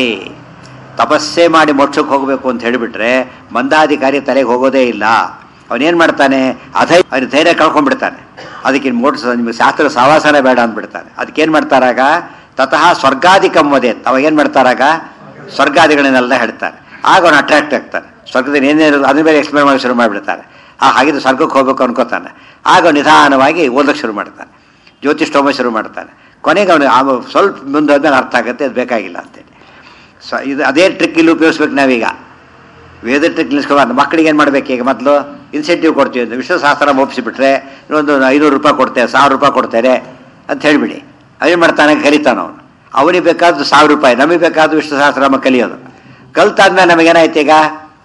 ತಪಸ್ಸೇ ಮಾಡಿ ಮೋಕ್ಷಕ್ಕೆ ಹೋಗಬೇಕು ಅಂತ ಹೇಳಿಬಿಟ್ರೆ ಮಂದಾಧಿಕಾರಿ ತಲೆಗೆ ಹೋಗೋದೇ ಇಲ್ಲ ಅವನೇನು ಮಾಡ್ತಾನೆ ಅಧೈ ಅವನ ಧೈರ್ಯ ಕಳ್ಕೊಂಡ್ಬಿಡ್ತಾನೆ ಅದಕ್ಕೆ ಮೋಕ್ಷ ನಿಮಗೆ ಶಾಸ್ತ್ರ ಸಹವಾಸನೆ ಬೇಡ ಅಂದ್ಬಿಡ್ತಾನೆ ಅದಕ್ಕೇನು ಮಾಡ್ತಾರಾಗ ತತಃ ಸ್ವರ್ಗಾಧಿಕಂ ವದೇತ್ ಅವಾಗ ಏನು ಮಾಡ್ತಾರಾಗ ಸ್ವರ್ಗಾದಿಗಳನ್ನೆಲ್ಲ ಹೇಳ್ತಾರೆ ಆಗ ಅವನು ಅಟ್ರಾಕ್ಟ್ ಆಗ್ತಾನೆ ಸ್ವರ್ಗದಲ್ಲಿ ಏನೇನು ಅದ್ರ ಮೇಲೆ ಎಕ್ಸ್ಪ್ಲೇನ್ ಮಾಡಿ ಶುರು ಮಾಡಿಬಿಡ್ತಾರೆ ಆ ಹಾಗಿದ್ದು ಸ್ವರ್ಗಕ್ಕೆ ಹೋಗ್ಬೇಕು ಅನ್ಕೋತಾನೆ ಆಗ ಅವ್ನು ನಿಧಾನವಾಗಿ ಓದಕ್ಕೆ ಶುರು ಮಾಡ್ತಾನೆ ಜ್ಯೋತಿಷ್ಠೋಮ ಶುರು ಮಾಡ್ತಾನೆ ಕೊನೆಗೆ ಅವನು ಆ ಸ್ವಲ್ಪ ಮುಂದೆ ಹೋದ್ಮೇಲೆ ಅರ್ಥ ಆಗುತ್ತೆ ಅದು ಬೇಕಾಗಿಲ್ಲ ಅಂತೇಳಿ ಸೊ ಇದು ಅದೇ ಟ್ರಿಕ್ ಇಲ್ಲಿ ಉಪಯೋಗಿಸ್ಬೇಕು ನಾವೀಗ ವೇದ ಟ್ರಿಕ್ ನಿಲ್ಸ್ಕೊಂಡು ಮಕ್ಕಳಿಗೆ ಏನು ಮಾಡ್ಬೇಕು ಈಗ ಮೊದಲು ಇನ್ಸೆಂಟಿವ್ ಕೊಡ್ತೀವಿ ಅಂತ ವಿಶ್ವಶಾಸ್ತ್ರ ಒಪ್ಪಿಸಿಬಿಟ್ರೆ ಒಂದು ಐನೂರು ರೂಪಾಯಿ ಕೊಡ್ತೇವೆ ಸಾವಿರ ರೂಪಾಯಿ ಕೊಡ್ತೇನೆ ಅಂತ ಹೇಳಿಬಿಡಿ ಅವೇನು ಮಾಡ್ತಾನೆ ಕಲಿತಾನ ಅವನು ಅವನಿಗೆ ಬೇಕಾದ್ದು ಸಾವಿರ ರೂಪಾಯಿ ನಮಗೆ ಬೇಕಾದ್ದು ವಿಶ್ವಶಾಸ್ತ್ರ ನಮ್ಮ ಕಲಿಯೋದು ಕಲ್ತಾದ್ಮೇಲೆ ನಮಗೇನಾಯ್ತು ಈಗ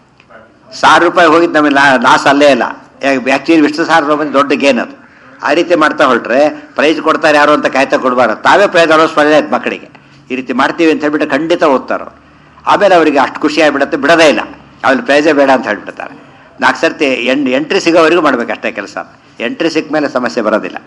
ಸಾವಿರ ರೂಪಾಯಿ ಹೋಗಿದ್ದು ನಮಗೆ ಲಾಸ್ ಅಲ್ಲೇ ಇಲ್ಲ ಆ್ಯಕ್ಚುಲಿ ವಿಶ್ವಶಾಸ್ತ್ರ ಬಂದು ದೊಡ್ಡ ಗೇನ್ ಅದು ಆ ರೀತಿ ಮಾಡ್ತಾ ಹೊರಟ್ರೆ ಪ್ರೈಸ್ ಕೊಡ್ತಾರೆ ಯಾರು ಅಂತ ಕಾಯ್ತಾ ಕೊಡಬಾರ್ದು ತಾವೇ ಪ್ರೈಸ್ ಅನೌನ್ಸ್ ಮಾಡಿದ್ರೆ ಆಯ್ತು ಮಕ್ಕಳಿಗೆ ಈ ರೀತಿ ಮಾಡ್ತೀವಿ ಅಂತ ಹೇಳ್ಬಿಟ್ಟು ಖಂಡಿತ ಓದ್ತಾರೆ ಅವ್ರು. ಆಮೇಲೆ ಅವರಿಗೆ ಅಷ್ಟು ಖುಷಿ ಆಗಿಬಿಡುತ್ತೆ ಬಿಡೋದೇ ಇಲ್ಲ ಅವ್ರಿಗೆ ಪ್ರೈಸೇ ಬೇಡ ಅಂತ ಹೇಳ್ಬಿಡ್ತಾರೆ ನಾಲ್ಕು ಸರ್ತಿ ಎನ್ ಎಂಟ್ರಿ ಸಿಗೋವರೆಗೂ ಮಾಡ್ಬೇಕು ಅಷ್ಟೇ ಕೆಲಸ ಎಂಟ್ರಿ ಸಿಕ್ಕ ಮೇಲೆ ಸಮಸ್ಯೆ ಬರೋದಿಲ್ಲ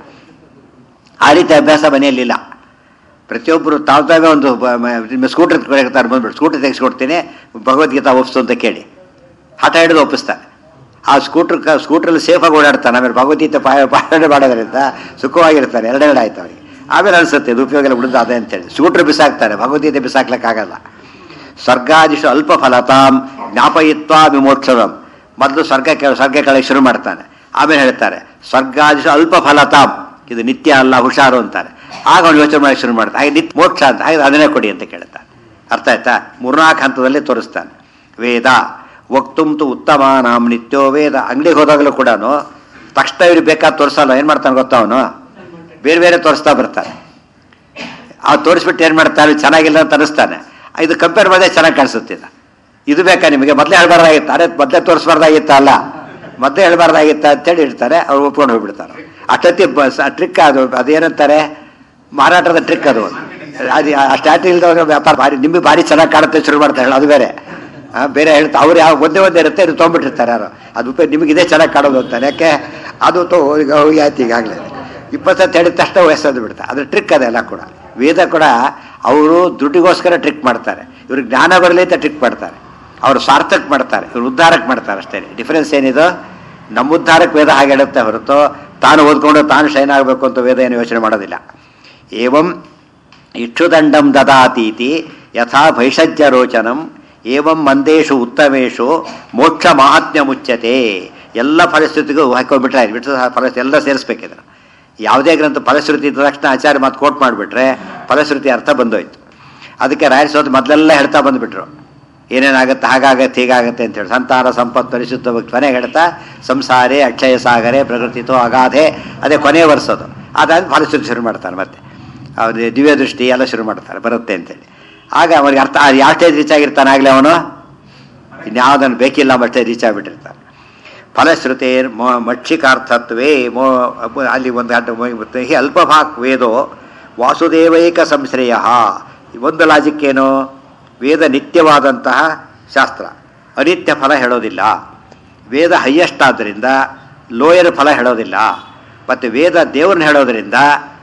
ಆ ರೀತಿ ಅಭ್ಯಾಸ ಮನೆಯಲ್ಲಿಲ್ಲ ಪ್ರತಿಯೊಬ್ಬರು ತಾವು ತಾವೇ ಒಂದು ಬ- ಮ- ನಿಮ್ಮ ಸ್ಕೂಟರ್ ಕೊಡ್ತಾರೆ ಬಂದ್ಬಿಟ್ಟು ಸ್ಕೂಟರ್ ತೆಗೆಸ್ಕೊಡ್ತೀನಿ ಭಗವದ್ಗೀತಾ ಒಪ್ಪಿಸು ಅಂತ ಕೇಳಿ ಹಠ ಹಿಡಿದು ಒಪ್ಪಿಸ್ತಾನೆ ಆ ಸ್ಕೂಟರ್ ಕ ಸ್ಕೂಟ್ರಲ್ಲಿ ಸೇಫಾಗಿ ಓಡಾಡ್ತಾನೆ ಆಮೇಲೆ ಭಗವದ್ಗೀತೆ ಪಾಯ ಪಾಲನೆ ಮಾಡೋದ್ರಿಂದ ಸುಖವಾಗಿರ್ತಾನೆ ಎರಡೆರಡು ಆಯ್ತು ಅವರಿಗೆ ಆಮೇಲೆ ಅನ್ಸುತ್ತೆ ಇದು ಉಪಯೋಗ ಎಲ್ಲ ಬಿಡುದು ಅದೇ ಅಂತೇಳಿ ಸ್ಕೂಟ್ರ್ ಬಿಸಾಕ್ತಾರೆ ಭಗವದ್ಗೀತೆ ಬಿಸಾಕ್ಲಿಕ್ಕಾಗಲ್ಲ ಸ್ವರ್ಗಾದಿಶು ಅಲ್ಪ ಫಲತಾಂ ಜ್ಞಾಪಯಿತ್ವ ವಿಮೋಕ್ಷದಂ ಮೊದಲು ಸ್ವರ್ಗಕ್ಕೆ ಸ್ವರ್ಗ ಕೆಳಗೆ ಶುರು ಮಾಡ್ತಾನೆ ಆಮೇಲೆ ಹೇಳ್ತಾರೆ ಸ್ವರ್ಗಾದಿಶು ಅಲ್ಪ ಫಲತಾಂ ಇದು ನಿತ್ಯ ಅಲ್ಲ ಹುಷಾರು ಅಂತಾರೆ ಆಗ ಅವನು ಯೋಚನೆ ಮಾಡಿ ಶುರು ಮಾಡ್ತಾನೆ ಹಾಗೆ ನಿತ್ಯ ಮೋಕ್ಷ ಅಂತ ಹಾಗೆ ಅದನ್ನೇ ಕೊಡಿ ಅಂತ ಕೇಳ್ತಾನೆ ಅರ್ಥ ಆಯ್ತಾ ಮೂರ್ನಾಲ್ಕು ಹಂತದಲ್ಲಿ ತೋರಿಸ್ತಾನೆ ವೇದ ವಕ್ತುಂತು ಉತ್ತಮ ನಾಮ್ ನಿತ್ಯೋ ವೇದ ಅಂಗಡಿಗೆ ಹೋದಾಗಲೂ ಕೂಡ ತಕ್ಷಣ ಇವ್ರಿಗೆ ಬೇಕಾದ ತೋರಿಸಲ್ಲ ಏನು ಮಾಡ್ತಾನೆ ಗೊತ್ತಾ ಅವನು ಬೇರೆ ಬೇರೆ ತೋರಿಸ್ತಾ ಬರ್ತಾನೆ ಆ ತೋರಿಸ್ಬಿಟ್ಟು ಏನು ಮಾಡ್ತಾನೆ ಚೆನ್ನಾಗಿಲ್ಲ ಅಂತ ಅನಿಸ್ತಾನೆ ಇದು ಕಂಪೇರ್ ಮಾಡಿದ್ರೆ ಚೆನ್ನಾಗಿ ಕಾಣಿಸುತ್ತೆ ಇದು. ಇದು ಬೇಕಾ ನಿಮಗೆ ಮೊದಲೇ ಹೇಳ್ಬಾರ್ದಾಗಿತ್ತು ಅದೇ ಮೊದಲೇ ತೋರಿಸ್ಬಾರ್ದಾಗಿತ್ತ ಅಲ್ಲ ಮೊದಲೇ ಹೇಳ್ಬಾರ್ದಾಗಿತ್ತ ಅಂತೇಳಿ ಇಡ್ತಾರೆ ಅವ್ರು ಒಪ್ಕೊಂಡು ಹೋಗ್ಬಿಡ್ತಾರೆ ಅಷ್ಟೊತ್ತಿ ಟ್ರಿಕ್ ಅದು ಅದೇನಂತಾರೆ ಮಾರಾಟದ ಟ್ರಿಕ್ ಅದು ಅದು ಆ ಸ್ಟ್ಯಾಟಿ ಇಲ್ದವಾಗ ವ್ಯಾಪಾರ ಭಾರಿ ನಿಮಗೆ ಭಾರಿ ಚೆನ್ನಾಗಿ ಕಾಣುತ್ತೆ ಶುರು ಮಾಡ್ತಾರೆ ಹೇಳಿ ಅದು ಬೇರೆ ಆ, ಬೇರೆ ಹೇಳ್ತಾ ಅವ್ರು ಯಾವ ಒಂದೇ ಒಂದೇ ಇರುತ್ತೆ ಇದು ತೊಗೊಂಡ್ಬಿಟ್ಟಿರ್ತಾರೆ ಯಾರು ಅದು ಉಪಯೋಗ ನಿಮಗೆ ಇದೇ ಚೆನ್ನಾಗಿ ಕಾಣೋದು ಅಂತಾನೆ ಯಾಕೆ ಅದು ತೋ ಈಗ ಹೋಗಿ ಆಯ್ತು ಈಗಾಗಲೇ ಇಪ್ಪತ್ತು ಸತಿ ಹೇಳಿದ ತಕ್ಷಣ ವಯಸ್ಸದು ಬಿಡ್ತಾರೆ ಅದು ಟ್ರಿಕ್ ಅದೆಲ್ಲ ಕೂಡ ವೇದ ಕೂಡ ಅವರು ದುಡ್ಡಿಗೋಸ್ಕರ ಟ್ರಿಕ್ ಮಾಡ್ತಾರೆ ಇವ್ರಿಗೆ ಜ್ಞಾನ ಬರಲಿ ಅಂತ ಟ್ರಿಕ್ ಮಾಡ್ತಾರೆ ಅವರು ಸಾರ್ಥಕ್ ಮಾಡ್ತಾರೆ ಇವ್ರು ಉದ್ಧಾರಕ್ಕೆ ಮಾಡ್ತಾರೆ ಅಷ್ಟೇ ಡಿಫರೆನ್ಸ್ ಏನಿದು ನಮ್ಮ ಉದ್ಧಾರಕ್ಕೆ ವೇದ ಹಾಗೆ ಹೇಳುತ್ತೆ ಹೊರತು ತಾನು ಓದ್ಕೊಂಡು ತಾನು ಶೈನ್ ಆಗಬೇಕು ಅಂತ ವೇದ ಏನು ಯೋಚನೆ ಮಾಡೋದಿಲ್ಲ ಏವಂ ಇಕ್ಷುದಂಡಂ ದದಾತೀತಿ ಯಥಾ ಭೈಷಜ್ಯ ರೋಚನಂ ಏವಂ ಮಂದೇಶು ಉತ್ತಮೇಶು ಮೋಕ್ಷ ಮಹಾತ್ಮ್ಯ ಮುಚ್ಚತೆ ಎಲ್ಲ ಫಲಶ್ರುತಿಗೂ ಹಾಕೊಂಡ್ಬಿಟ್ರೆ ಆಯ್ತು ಬಿಟ್ಟು ಫಲಶ್ರುತಿ ಎಲ್ಲ ಸೇರಿಸ್ಬೇಕಿದ್ರು ಯಾವುದೇ ಗ್ರಂಥ ಫಲಶ್ರುತಿ ಇದ್ದ ತಕ್ಷಣ ಆಚಾರ್ಯ ಮಾತು ಕೋಟ್ ಮಾಡಿಬಿಟ್ರೆ ಫಲಶ್ರುತಿ ಅರ್ಥ ಬಂದೋಯ್ತು ಅದಕ್ಕೆ ರಾಯಸೋತ್ ಮೊದಲೆಲ್ಲ ಹೇಳ್ತಾ ಬಂದುಬಿಟ್ರು ಏನೇನಾಗುತ್ತೆ ಹಾಗಾಗತ್ತೆ ಹೀಗಾಗತ್ತೆ ಅಂತ ಹೇಳಿ ಸಂತಾನ ಸಂಪತ್ತು ಪರಿಶುದ್ಧ ಭಕ್ತಿ ಕೊನೆಗೆ ಹೇಳ್ತಾ ಸಂಸಾರೇ ಅಕ್ಷಯ ಸಾಗರೆ ಪ್ರಕೃತಿತೋ ಅಗಾಧೆ ಅದೇ ಕೊನೆ ವರ್ಷದು ಅದಾದ ಫಲಶ್ರುತಿ ಶುರು ಮಾಡ್ತಾರೆ ಮತ್ತೆ ಅವ್ರ ದಿವ್ಯ ದೃಷ್ಟಿ ಎಲ್ಲ ಶುರು ಮಾಡ್ತಾರೆ ಬರುತ್ತೆ ಅಂತೇಳಿ ಆಗ ಅವನಿಗೆ ಅರ್ಥ ಅದು ಯಾವ ಸ್ಟೇಜ್ ರೀಚ್ ಆಗಿರ್ತಾನೆ ಆಗಲೇ ಅವನು ಇನ್ಯಾವುದನ್ನು ಬೇಕಿಲ್ಲ ಮಟ್ಟೆ ರೀಚ್ ಆಗಿಬಿಟ್ಟಿರ್ತಾನೆ ಫಲಶ್ರುತೆ ಮಕ್ಷಿಕಾರ್ಥತ್ವೇ ಮೋ ಅಲ್ಲಿ ಒಂದು ಅಡ್ಡ ಮತ್ತೆ ಹಿ ಅಲ್ಪಭಾಕ್ ವೇದೋ ವಾಸುದೇವೈಕ ಸಂಶ್ರಯ ಒಂದು ಲಾಜಿಕ್ ಏನು ವೇದ ನಿತ್ಯವಾದಂತಹ ಶಾಸ್ತ್ರ ಅನಿತ್ಯ ಫಲ ಹೇಳೋದಿಲ್ಲ ವೇದ ಹೈಯೆಸ್ಟ್ ಆದ್ದರಿಂದ ಲೋಯರ್ ಫಲ ಹೇಳೋದಿಲ್ಲ ಮತ್ತು ವೇದ ದೇವ್ರನ್ನ ಹೇಳೋದ್ರಿಂದ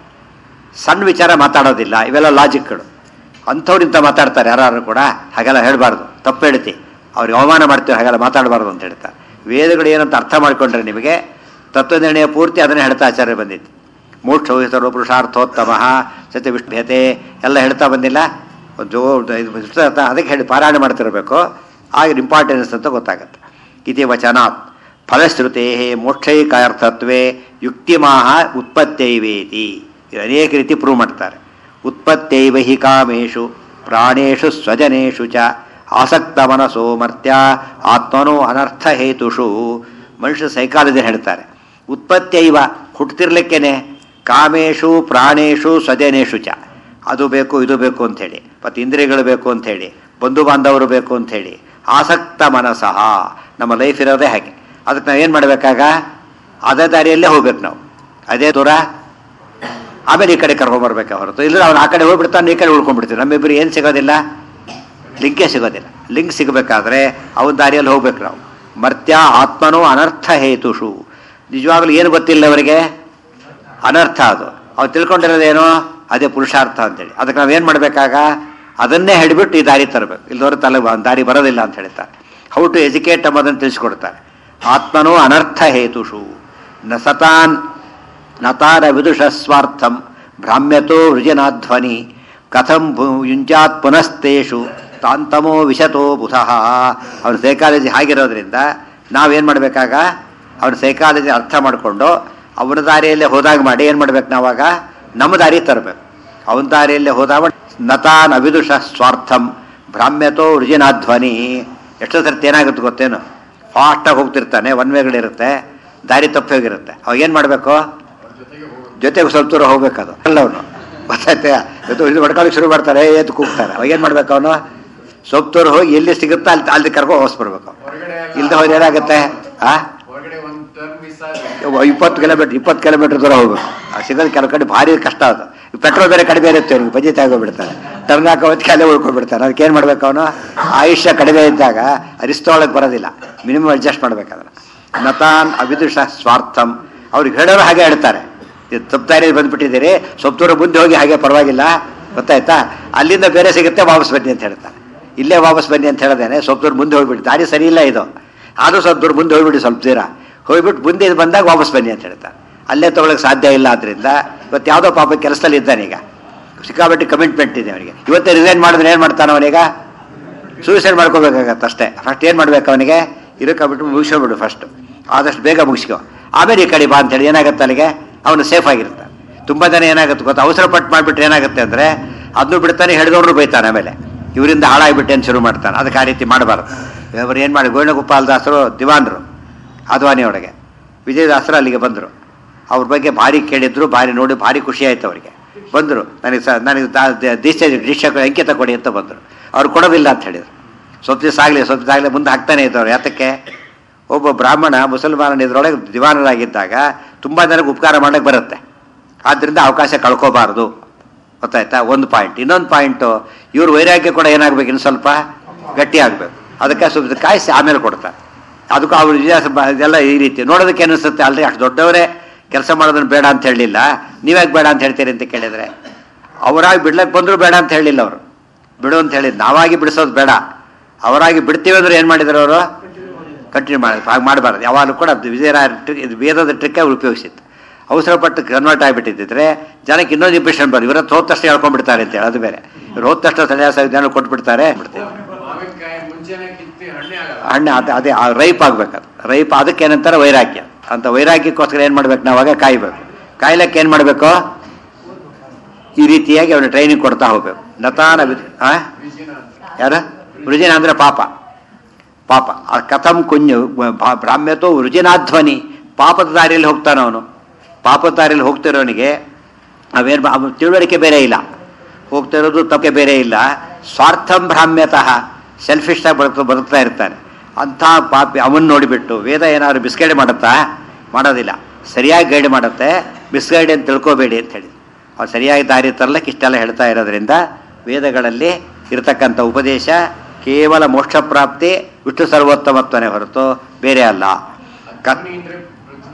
ಸಣ್ಣ ವಿಚಾರ ಮಾತಾಡೋದಿಲ್ಲ ಇವೆಲ್ಲ ಲಾಜಿಕ್ಗಳು ಅಂಥವ್ರಿಂತ ಮಾತಾಡ್ತಾರೆ ಯಾರು ಕೂಡ ಹಾಗೆಲ್ಲ ಹೇಳಬಾರ್ದು ತಪ್ಪು ಹೇಳ್ತಿ ಅವ್ರಿಗೆ ಅವಮಾನ ಮಾಡ್ತೀವಿ ಹಾಗೆಲ್ಲ ಮಾತಾಡಬಾರ್ದು ಅಂತ ಹೇಳ್ತಾರೆ ವೇದಗಳು ಏನಂತ ಅರ್ಥ ಮಾಡ್ಕೊಂಡ್ರೆ ನಿಮಗೆ ತತ್ವನಿರ್ಣಯ ಪೂರ್ತಿ ಅದನ್ನೇ ಹೇಳ್ತಾ ಆಚಾರ್ಯ ಬಂದಿತ್ತು ಮೋಕ್ಷ ಸರ್ವ ಪುರುಷಾರ್ಥೋತ್ತಮ ಸತ್ಯ ವಿಷ್ಣುಭ್ಯತೆ ಎಲ್ಲ ಹೇಳ್ತಾ ಬಂದಿಲ್ಲ ಜೋ ಇದು ವಿಷ್ಣು ಅರ್ಥ ಅದಕ್ಕೆ ಹೇಳಿ ಪಾರಾಯಣ ಮಾಡ್ತಿರಬೇಕು ಆಗ ಇಂಪಾರ್ಟೆನ್ಸ್ ಅಂತ ಗೊತ್ತಾಗುತ್ತೆ ಇತಿ ವಚನಾತ್ ಫಲಶ್ರುತೆ ಮೋಕ್ಷೈಕಾರ್ಥತ್ವೇ ಯುಕ್ತಿಮಾಹ ಉತ್ಪತ್ತೈವೇತಿ ಇದು ಅನೇಕ ರೀತಿ ಪ್ರೂವ್ ಮಾಡ್ತಾರೆ ಉತ್ಪತ್ತೈವ ಹಿ ಕಾಮೇಶು ಪ್ರಾಣೇಶು ಸ್ವಜನೇಶು ಚ ಆಸಕ್ತ ಮನಸೋ ಮರ್ತ್ಯ ಆತ್ಮನೋ ಅನರ್ಥ ಹೇತುಷು ಮನುಷ್ಯ ಸೈಕಾಲಜಿ ಹೇಳ್ತಾರೆ ಉತ್ಪತ್ತೈವ ಹುಟ್ಟುತ್ತಿರ್ಲಿಕ್ಕೇನೆ ಕಾಮೇಶು ಪ್ರಾಣೇಶು ಸ್ವಜನೇಶು ಚ ಅದು ಬೇಕು ಇದು ಬೇಕು ಅಂಥೇಳಿ ಮತ್ತು ಇಂದ್ರಿಯಗಳು ಬೇಕು ಅಂಥೇಳಿ ಬಂಧು ಬಾಂಧವರು ಬೇಕು ಅಂಥೇಳಿ ಆಸಕ್ತ ಮನಸಃ ನಮ್ಮ ಲೈಫ್ ಇರೋದೇ ಹಾಗೆ ಅದಕ್ಕೆ ನಾವು ಏನು ಮಾಡಬೇಕಾಗ ಅದೇ ದಾರಿಯಲ್ಲೇ ಹೋಗ್ಬೇಕು ನಾವು ಅದೇ ದೂರ ಆಮೇಲೆ ಈ ಕಡೆ ಕರ್ಕೊಂಬರ್ಬೇಕು ಹೊರತು ಇಲ್ಲ ಅವ್ನು ಆ ಕಡೆ ಹೋಗ್ಬಿಡ್ತಾನೆ ಈ ಕಡೆ ಉಳ್ಕೊಂಡ್ಬಿಡ್ತೀವಿ ನಮ್ಮಿಬ್ಬರು ಏನು ಸಿಗೋದಿಲ್ಲ ಲಿಂಕೇ ಸಿಗೋದಿಲ್ಲ ಲಿಂಕ್ ಸಿಗಬೇಕಾದ್ರೆ ಅವನ ದಾರಿಯಲ್ಲಿ ಹೋಗ್ಬೇಕು ನಾವು ಮರ್ತ್ಯ ಆತ್ಮನೋ ಅನರ್ಥ ಹೇತುಷು ನಿಜವಾಗ್ಲೂ ಏನು ಗೊತ್ತಿಲ್ಲ ಅವರಿಗೆ ಅನರ್ಥ ಅದು ಅವ್ರು ತಿಳ್ಕೊಂಡಿರೋದೇನು ಅದೇ ಪುರುಷಾರ್ಥ ಅಂತೇಳಿ ಅದಕ್ಕೆ ನಾವೇನು ಮಾಡಬೇಕಾಗ ಅದನ್ನೇ ಹಿಡಿಬಿಟ್ಟು ಈ ದಾರಿ ತರಬೇಕು ಇಲ್ಲದವ್ರ ತಲೆ ಬ- ದಾರಿ ಬರೋದಿಲ್ಲ ಅಂತ ಹೇಳ್ತಾರೆ ಹೌ ಟು ಎಜುಕೇಟ್ ಎಂಬುದನ್ನು ತಿಳಿಸ್ಕೊಡ್ತಾರೆ ಆತ್ಮನೋ ಅನರ್ಥ ಹೇತುಷು ನ ಸತಾನ್ ನತಾರ ವಿದುಷ ಸ್ವಾರ್ಥಂ ಭ್ರಾಮ್ಯತೋ ವೃಜನಾಧ್ವನಿ ಕಥಂ ಭು- ಯುಂಜಾತ್ ಪುನಸ್ತೇಷು ತಾಂತಮೋ ವಿಶತೋ ಬುಧಃ ಅವನ ಸೈಕಾಲಜಿ ಹಾಗಿರೋದ್ರಿಂದ ನಾವೇನು ಮಾಡಬೇಕಾಗ ಅವನ ಸೈಕಾಲಜಿ ಅರ್ಥ ಮಾಡಿಕೊಂಡು ಅವನ ದಾರಿಯಲ್ಲೇ ಹೋದಾಗ ಮಾಡಿ ಏನು ಮಾಡ್ಬೇಕು ನಾವಾಗ ನಮ್ಮ ದಾರಿ ತರಬೇಕು ಅವನ ದಾರಿಯಲ್ಲೇ ಹೋದಾಗ ನತಾನ್ ಅವಿದುಷ ಸ್ವಾರ್ಥಂ ಭ್ರಾಮ್ಯತೋ ವೃಜನಾಧ್ವನಿ ಎಷ್ಟೋ ಸರ್ತಿ ಏನಾಗುತ್ತೆ ಗೊತ್ತೇನು ಫಾಸ್ಟಾಗಿ ಹೋಗ್ತಿರ್ತಾನೆ ಒನ್ ವೇಗಳಿರುತ್ತೆ ದಾರಿ ತಪ್ಪಿ ಹೋಗಿರುತ್ತೆ ಅವಾಗ ಏನು ಮಾಡಬೇಕು ಜೊತೆಗೆ ಸ್ವಲ್ಪ ದೂರ ಹೋಗ್ಬೇಕದು ಅಲ್ಲ ಅವನು ಗೊತ್ತಾಯ್ತೆ ಇದು ಇದು ಹೊಡ್ಕೊಳ್ಳಿಕ್ಕೆ ಶುರು ಮಾಡ್ತಾರೆ ಎದ್ದು ಕೂಗ್ತಾರೆ ಅವಾಗ ಏನು ಮಾಡ್ಬೇಕು ಅವನು ಸ್ವಲ್ಪ ದೂರ ಹೋಗಿ ಎಲ್ಲಿ ಸಿಗುತ್ತೋ ಅಲ್ಲಿ ಅಲ್ಲಿ ಕರ್ಕೊಂಡು ಹೋಗಿಸ್ಬರ್ಬೇಕು ಹೊರಗಡೆ ಇಲ್ದ ಹೋದ್ರೆ ಏನಾಗುತ್ತೆ ಆ ಹೊರಗಡೆ ಒಂದು ಟರ್ನ್ ಮಿಸ್ ಆದ್ರೆ ಇಪ್ಪತ್ತು ಕಿಲೋಮೀಟರ್ ಇಪ್ಪತ್ತು ಕಿಲೋಮೀಟರ್ ದೂರ ಹೋಗ್ಬೇಕು ಆ ಸಿಗೋದು ಕೆಲವು ಕಡೆ ಭಾರಿ ಕಷ್ಟ ಅದು ಪೆಟ್ರೋಲ್ ಬೇರೆ ಕಡಿಮೆ ಇರುತ್ತೆ ಅವ್ರಿಗೆ ಬಜೆಟ್ ಆಗೋಗ್ಬಿಡ್ತಾರೆ ಟರ್ನ್ ಹಾಕೋ ಹೊತ್ತಿಗೆ ಅಲ್ಲೇ ಉಳ್ಕೊಂಡ್ಬಿಡ್ತಾರೆ ಅದಕ್ಕೆ ಏನು ಮಾಡ್ಬೇಕು ಅವನು ಆಯುಷ್ಯ ಕಡಿಮೆ ಇದ್ದಾಗ ಅರಿಸ್ತೊಳಗೆ ಬರೋದಿಲ್ಲ ಮಿನಿಮಮ್ ಅಡ್ಜಸ್ಟ್ ಮಾಡ್ಬೇಕಾದ್ರೆ ನತಾನ್ ಅವಿದುಷ ಸ್ವಾರ್ಥಂ ಅವ್ರಿಗೆ ಹೇಳೋರು ಹಾಗೆ ಹೇಳ್ತಾರೆ ಇದು ತಪ್ಪು ದಾರಿಯಲ್ಲಿ ಬಂದ್ಬಿಟ್ಟಿದ್ದೀರಿ ಸ್ವಲ್ಪ ದೂರ ಮುಂದೆ ಹೋಗಿ ಹಾಗೆ ಪರವಾಗಿಲ್ಲ ಗೊತ್ತಾಯ್ತಾ ಅಲ್ಲಿಂದ ಬೇರೆ ಸಿಗುತ್ತೆ ವಾಪಸ್ ಬನ್ನಿ ಅಂತ ಹೇಳ್ತಾರೆ ಇಲ್ಲೇ ವಾಪಸ್ ಬನ್ನಿ ಅಂತ ಹೇಳ್ದೇನೆ ಸ್ವಲ್ಪ ದೂರ ಮುಂದೆ ಹೋಗ್ಬಿಟ್ಟು ದಾರಿ ಸರಿ ಇಲ್ಲ ಇದು ಆದರೂ ಸ್ವಲ್ಪ ದೂರ ಮುಂದೆ ಹೋಗ್ಬಿಡಿ ಸ್ವಲ್ಪ ದೂರ ಹೋಗ್ಬಿಟ್ಟು ಮುಂದೆ ಇದು ಬಂದಾಗ ವಾಪಸ್ ಬನ್ನಿ ಅಂತ ಹೇಳ್ತಾರೆ ಅಲ್ಲೇ ತಗೊಳಕ್ಕೆ ಸಾಧ್ಯ ಇಲ್ಲ ಆದ್ರಿಂದ ಇವತ್ತು ಯಾವುದೋ ಪಾಪ ಕೆಲಸದಲ್ಲಿ ಇದ್ದಾನೆ ಈಗ ಸಿಕ್ಕಾಪಟ್ಟೆ ಕಮಿಟ್ಮೆಂಟ್ ಇದೆ ಅವನಿಗೆ ಇವತ್ತೇ ರಿಸೈನ್ ಮಾಡಿದ್ರೆ ಏನು ಮಾಡ್ತಾನೆ ಅವನೀಗ ಸೂಸೈಡ್ ಮಾಡ್ಕೋಬೇಕಾಗತ್ತೆ ಅಷ್ಟೇ ಫಸ್ಟ್ ಏನು ಮಾಡ್ಬೇಕು ಅವನಿಗೆ ಇರಕ್ಕಾಗ್ಬಿಟ್ಟು ಮುಗಿಸ್ಕೊಬಿಡು ಫಸ್ಟ್ ಆದಷ್ಟು ಬೇಗ ಮುಗಿಸ್ಕೊ ಆಮೇಲೆ ಈ ಕಡೆ ಬಾ ಅಂತೇಳಿ ಏನಾಗುತ್ತೆ ಅಲ್ಲಿಗೆ ಅವನು ಸೇಫ್ ಆಗಿರ್ತಾನೆ ತುಂಬ ಜನ ಏನಾಗುತ್ತೆ ಗೊತ್ತಾ ಅವಸರ ಪಟ್ಟು ಮಾಡಿಬಿಟ್ರೆ ಏನಾಗುತ್ತೆ ಅಂದರೆ ಅದನ್ನು ಬಿಡ್ತಾನೆ ಹಿಡಿದವ್ರು ಬೈತಾನೆ ಆಮೇಲೆ ಇವರಿಂದ ಹಾಳಾಗಿಬಿಟ್ಟೆ ಅಂತ ಶುರು ಮಾಡ್ತಾನೆ ಅದಕ್ಕೆ ಆ ರೀತಿ ಮಾಡಬಾರ್ದು ಇವರು ಏನು ಮಾಡಿ ಗೋವಿಂದಗೋಪಾಲ್ ದಾಸರು ದಿವಾನರು ಅದ್ವಾನಿಯೊಳಗೆ ವಿಜಯದಾಸರು ಅಲ್ಲಿಗೆ ಬಂದರು ಅವ್ರ ಬಗ್ಗೆ ಭಾರಿ ಕೇಳಿದ್ರು ಭಾರಿ ನೋಡಿ ಭಾರಿ ಖುಷಿ ಆಯ್ತು ಅವರಿಗೆ ಬಂದರು ನನಗೆ ಸ ನನಗೆ ದೀಕ್ಷೆ ದೀಕ್ಷೆ ಅಂಕಿತ ಕೊಡಿ ಅಂತ ಬಂದರು ಅವ್ರು ಕೊಡೋದಿಲ್ಲ ಅಂತ ಹೇಳಿದರು ಸ್ವಲ್ಪ ದಿವಸ ಆಗಲಿ ಸ್ವಲ್ಪ ದಿವಸ ಆಗಲಿ ಮುಂದೆ ಹಾಕ್ತಾನೆ ಇದ್ದವ್ರು ಯಾತಕ್ಕೆ ಒಬ್ಬ ಬ್ರಾಹ್ಮಣ ಮುಸಲ್ಮಾನನ ಇದರೊಳಗೆ ದಿವಾನರಾಗಿದ್ದಾಗ ತುಂಬ ಜನಕ್ಕೆ ಉಪಕಾರ ಮಾಡೋಕ್ಕೆ ಬರುತ್ತೆ ಆದ್ದರಿಂದ ಅವಕಾಶ ಕಳ್ಕೋಬಾರ್ದು ಗೊತ್ತಾಯ್ತಾ ಒಂದು ಪಾಯಿಂಟ್ ಇನ್ನೊಂದು ಪಾಯಿಂಟು ಇವ್ರ ವೈರಾಗ್ಯ ಕೂಡ ಏನಾಗಬೇಕು ಇನ್ನು ಸ್ವಲ್ಪ ಗಟ್ಟಿ ಆಗಬೇಕು ಅದಕ್ಕೆ ಸ್ವಲ್ಪ ಕಾಯಿಸಿ ಆಮೇಲೆ ಕೊಡ್ತಾರೆ ಅದಕ್ಕೂ ಅವ್ರ ಇತಿಹಾಸ ಬ- ಇದೆಲ್ಲ ಈ ರೀತಿ ನೋಡೋದಕ್ಕೆ ಅನಿಸುತ್ತೆ ಅಲ್ರಿ ಅಷ್ಟು ದೊಡ್ಡವರೇ ಕೆಲಸ ಮಾಡೋದನ್ನ ಬೇಡ ಅಂತ ಹೇಳಲಿಲ್ಲ ನೀವ್ಯಾಕೆ ಬೇಡ ಅಂತ ಹೇಳ್ತೀರಿ ಅಂತ ಕೇಳಿದರೆ ಅವರಾಗಿ ಬಿಡ್ಲಕ್ಕೆ ಬಂದರೂ ಬೇಡ ಅಂತ ಹೇಳಿಲ್ಲ ಅವರು ಬಿಡು ಅಂತ ಹೇಳಿದ್ ನಾವಾಗಿ ಬಿಡಿಸೋದು ಬೇಡ ಅವರಾಗಿ ಬಿಡ್ತೀವಿ ಅಂದ್ರೆ ಏನು ಮಾಡಿದ್ರು ಅವರು ಕಂಟಿನ್ಯೂ ಮಾಡಿ ಹಾಗೆ ಮಾಡಬಾರ್ದು ಯಾವಾಗಲೂ ಕೂಡ ಅದು ವಿಜಯರಾಯ ಟ್ರಿಕ್ ಇದು ವೇದದ ಟ್ರಿಕ್ಕೇ ಉಪಯೋಗಿಸಿತ್ತು ಅವಸರಪಟ್ಟು ಕನ್ವರ್ಟ್ ಆಗಿಬಿಟ್ಟಿದ್ದರೆ ಜನಕ್ಕೆ ಇನ್ನೊಂದು ಇಂಪ್ರೆಷನ್ ಬರೋದು ಇವರ ಹೋದ ತಕ್ಷಣ ಹೇಳ್ಕೊಂಡ್ಬಿಡ್ತಾರೆ ಅಂತೇಳಿ ಅದು ಬೇರೆ ಇವ್ರು ಹೋದ ತಕ್ಷಣ ಸನ್ಯಾಸ ಜನ ಕೊಟ್ಬಿಡ್ತಾರೆ ಬಿಡ್ತೀವಿ ಮಾವಿನಕಾಯಿ ಮುಂಚೆನೆ ಕಿತ್ತಿ ಹಣ್ಣೆ ಆಗಲ್ಲ ಹಣ್ಣು ಅದೇ ಅದೇ ಆ ರೈಪ್ ಆಗ್ಬೇಕದು ರೈಪ್ ಅದಕ್ಕೆ ಏನಂತಾರೆ ವೈರಾಗ್ಯ ಅಂತ ವೈರಾಗ್ಯಕ್ಕೋಸ್ಕರ ಏನು ಮಾಡ್ಬೇಕು ನಾವಾಗ ಕಾಯ್ಬೇಕು ಕಾಯ್ಲಕ್ಕೆ ಏನು ಮಾಡಬೇಕು ಈ ರೀತಿಯಾಗಿ ಅವನು ಟ್ರೈನಿಂಗ್ ಕೊಡ್ತಾ ಹೋಗ್ಬೇಕು ನತಾನ ವಿದ್ ಆ ವಿಜಿನ ಅಂತ ಯಾರು ವೃಜಿನ ಅಂದ್ರೆ ಪಾಪ ಪಾಪ ಆ ಕಥಂ ಕುഞ്ഞು ಭಾ- ಭ್ರಾಮ್ಯತೋ ವೃಜಿನಾಧ್ವನಿ ಪಾಪದ ದಾರಿಯಲ್ಲಿ ಹೋಗ್ತಾನ ಅವನು ಪಾಪದ ದಾರಿಯಲ್ಲಿ ಹೋಗ್ತಿರೋನಿಗೆ ಅವೇನು ಅವನ ತಿಳುವಳಿಕೆ ಬೇರೆ ಇಲ್ಲ ಹೋಗ್ತಿರೋದು ತಪ್ಪೆ ಬೇರೆ ಇಲ್ಲ ಸ್ವಾರ್ಥಂ ಭ್ರಾಮ್ಯತಃ ಸೆಲ್ಫಿಶ್ ಆಗಿ ಬದುಕು ಬದುಕ್ತಾ ಇರ್ತಾನೆ ಅಂಥ ಪಾಪಿ ಅವನ್ ನೋಡಿಬಿಟ್ಟು ವೇದ ಏನಾದ್ರು ಬಿಸ್ಗೈಡ್ ಮಾಡುತ್ತಾ ಮಾಡೋದಿಲ್ಲ ಸರಿಯಾಗಿ ಗೈಡ್ ಮಾಡುತ್ತೆ ಬಿಸ್ಗೈಡ್ ಅಂತ ತಿಳ್ಕೋಬೇಡಿ ಅಂತ ಹೇಳಿ ಅವ್ರು ಸರಿಯಾಗಿ ದಾರಿ ತರಲಿಕ್ಕೆ ಇಷ್ಟೆಲ್ಲ ಹೇಳ್ತಾ ಇರೋದ್ರಿಂದ ವೇದಗಳಲ್ಲಿ ಇರತಕ್ಕಂಥ ಉಪದೇಶ ಕೇವಲ ಮೋಕ್ಷ ಪ್ರಾಪ್ತಿ ವಿಷ್ಣು ಸರ್ವೋತ್ತಮತ್ವನೇ ಹೊರತು ಬೇರೆ ಅಲ್ಲ ಕ ಅಗ್ನಿ ಅಂದ್ರೆ ಪೃಥ್ವಿ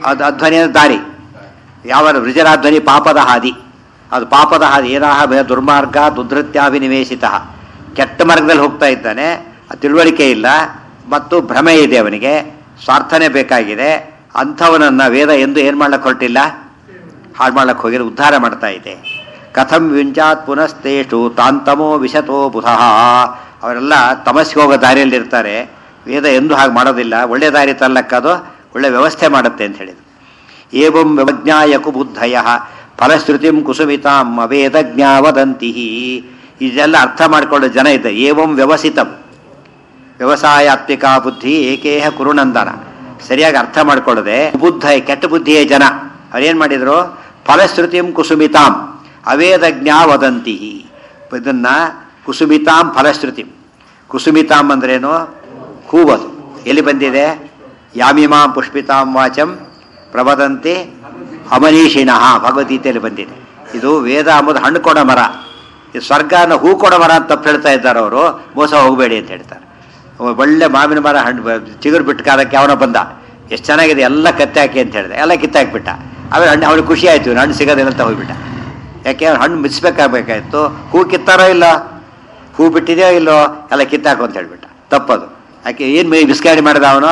ಅದು ಅಧ್ವನಿ ಅಂದ್ರೆ ದಾರಿ ಯಾವ ವೃಜರಾಧ್ವನಿ ಪಾಪದ ಹಾದಿ ಅದು ಪಾಪದ ಹಾದಿ ಏನಾಹ ಭಯ ದುರ್ಮಾರ್ಗ ದುಧೃತ್ಯಾಭಿನಿವೇಶಿತ ಕೆಟ್ಟ ಮಾರ್ಗದಲ್ಲಿ ಹೋಗ್ತಾ ಇದ್ದಾನೆ ಆ ತಿಳುವಳಿಕೆ ಇಲ್ಲ ಮತ್ತು ಭ್ರಮೆ ಇದೆ ಅವನಿಗೆ ಸ್ವಾರ್ಥನೆ ಬೇಕಾಗಿದೆ ಅಂಥವನನ್ನ ವೇದ ಎಂದು ಏನು ಮಾಡ್ಲಿಕ್ಕೆ ಹೊರಟಿಲ್ಲ ಹಾಳು ಮಾಡ್ಲಿಕ್ಕೆ ಹೋಗಿರೋ ಉದ್ಧಾರ ಮಾಡ್ತಾ ಇದೆ ಕಥಂ ವಿಂಚಾತ್ ಪುನಸ್ತೇಷು ತಾಂತಮೋ ವಿಶತೋ ಬುಧಃ ಅವರೆಲ್ಲ ತಮಸ್ಸಿಗೆ ಹೋಗೋ ದಾರಿಯಲ್ಲಿ ಇರ್ತಾರೆ ವೇದ ಎಂದೂ ಹಾಗೆ ಮಾಡೋದಿಲ್ಲ ಒಳ್ಳೆ ದಾರಿ ತಲ್ಲಕ್ಕದು ಒಳ್ಳೆ ವ್ಯವಸ್ಥೆ ಮಾಡುತ್ತೆ ಅಂತ ಹೇಳಿದ್ರು ಏವಂ ವ್ಯವಜ್ಞಾಯಕು ಬುದ್ಧಯ ಫಲಶ್ರುತಿಂ ಕುಸುಮಿತಾಂ ಅವೇದಜ್ಞಾ ವದಂತಿ ಇದೆಲ್ಲ ಅರ್ಥ ಮಾಡಿಕೊಳ್ಳೋ ಜನ ಇದ್ದಾರೆ ಏವಂ ವ್ಯವಸಿತಂ ವ್ಯವಸಾಯಾತ್ಮಿಕ ಬುದ್ಧಿ ಏಕೇಹ ಕುರುನಂದನ ಸರಿಯಾಗಿ ಅರ್ಥ ಮಾಡ್ಕೊಳ್ಳದೆ ಬುದ್ಧ ಕೆಟ್ಟ ಬುದ್ಧಿಯೇ ಜನ ಅವ್ರೇನು ಮಾಡಿದ್ರು ಫಲಶ್ರುತಿಂ ಕುಸುಮಿತಾಂ ಅವೇದಜ್ಞಾ ವದಂತಿ ಇದನ್ನ ಕುಸುಮಿತಾಂ ಫಲಶ್ರುತಿಂ ಕುಸುಮಿತಾಂ ಅಂದ್ರೇನು ಹೂವದು ಎಲ್ಲಿ ಬಂದಿದೆ ಯಾಮಿಮಾಂ ಪುಷ್ಪಿತಾಂ ವಾಚಂ ಪ್ರವದಂತಿ ಅಮನೀಷಿಣಃ ಭಗವದ್ಗೀತೆಯಲ್ಲಿ ಬಂದಿದೆ ಇದು ವೇದ ಅಂಬುದು ಹಣ್ಣು ಕೊಡೋ ಮರ ಇದು ಸ್ವರ್ಗನ ಹೂ ಕೊಡೋ ಮರ ಅಂತ ತಪ್ಪು ಹೇಳ್ತಾ ಇದ್ದಾರೆ ಅವರು ಮೋಸ ಹೋಗಬೇಡಿ ಅಂತ ಹೇಳ್ತಾರೆ ಒಳ್ಳೆ ಮಾವಿನ ಮರ ಹಣ್ಣು ಚಿಗುರು ಬಿಟ್ಟು ಕಾಲಕ್ಕೆ ಅವನ ಬಂದ ಎಷ್ಟು ಚೆನ್ನಾಗಿದೆ ಎಲ್ಲ ಕತ್ತೆ ಹಾಕಿ ಅಂತ ಹೇಳಿದೆ ಎಲ್ಲ ಕಿತ್ತಾಕ್ಬಿಟ್ಟ ಆಮೇಲೆ ಹಣ್ಣು ಅವನಿಗೆ ಖುಷಿ ಆಯಿತು ಹಣ್ಣು ಸಿಗೋದಿಲ್ಲ ಅಂತ ಹೋಗ್ಬಿಟ್ಟ ಯಾಕೆ ಅವ್ನು ಹಣ್ಣು ಮಿಸ್ಬೇಕಾಗಬೇಕಾಯ್ತು ಹೂ ಕಿತ್ತಾರೋ ಇಲ್ಲ ಹೂ ಬಿಟ್ಟಿದೆಯೋ ಇಲ್ಲೋ ಎಲ್ಲ ಕಿತ್ತಾಕು ಅಂತ ಹೇಳ್ಬಿಟ್ಟ ತಪ್ಪದು ಯಾಕೆ ಏನು ಮಿಸ್ಗಾಡಿ ಮಾಡಿದ ಅವನು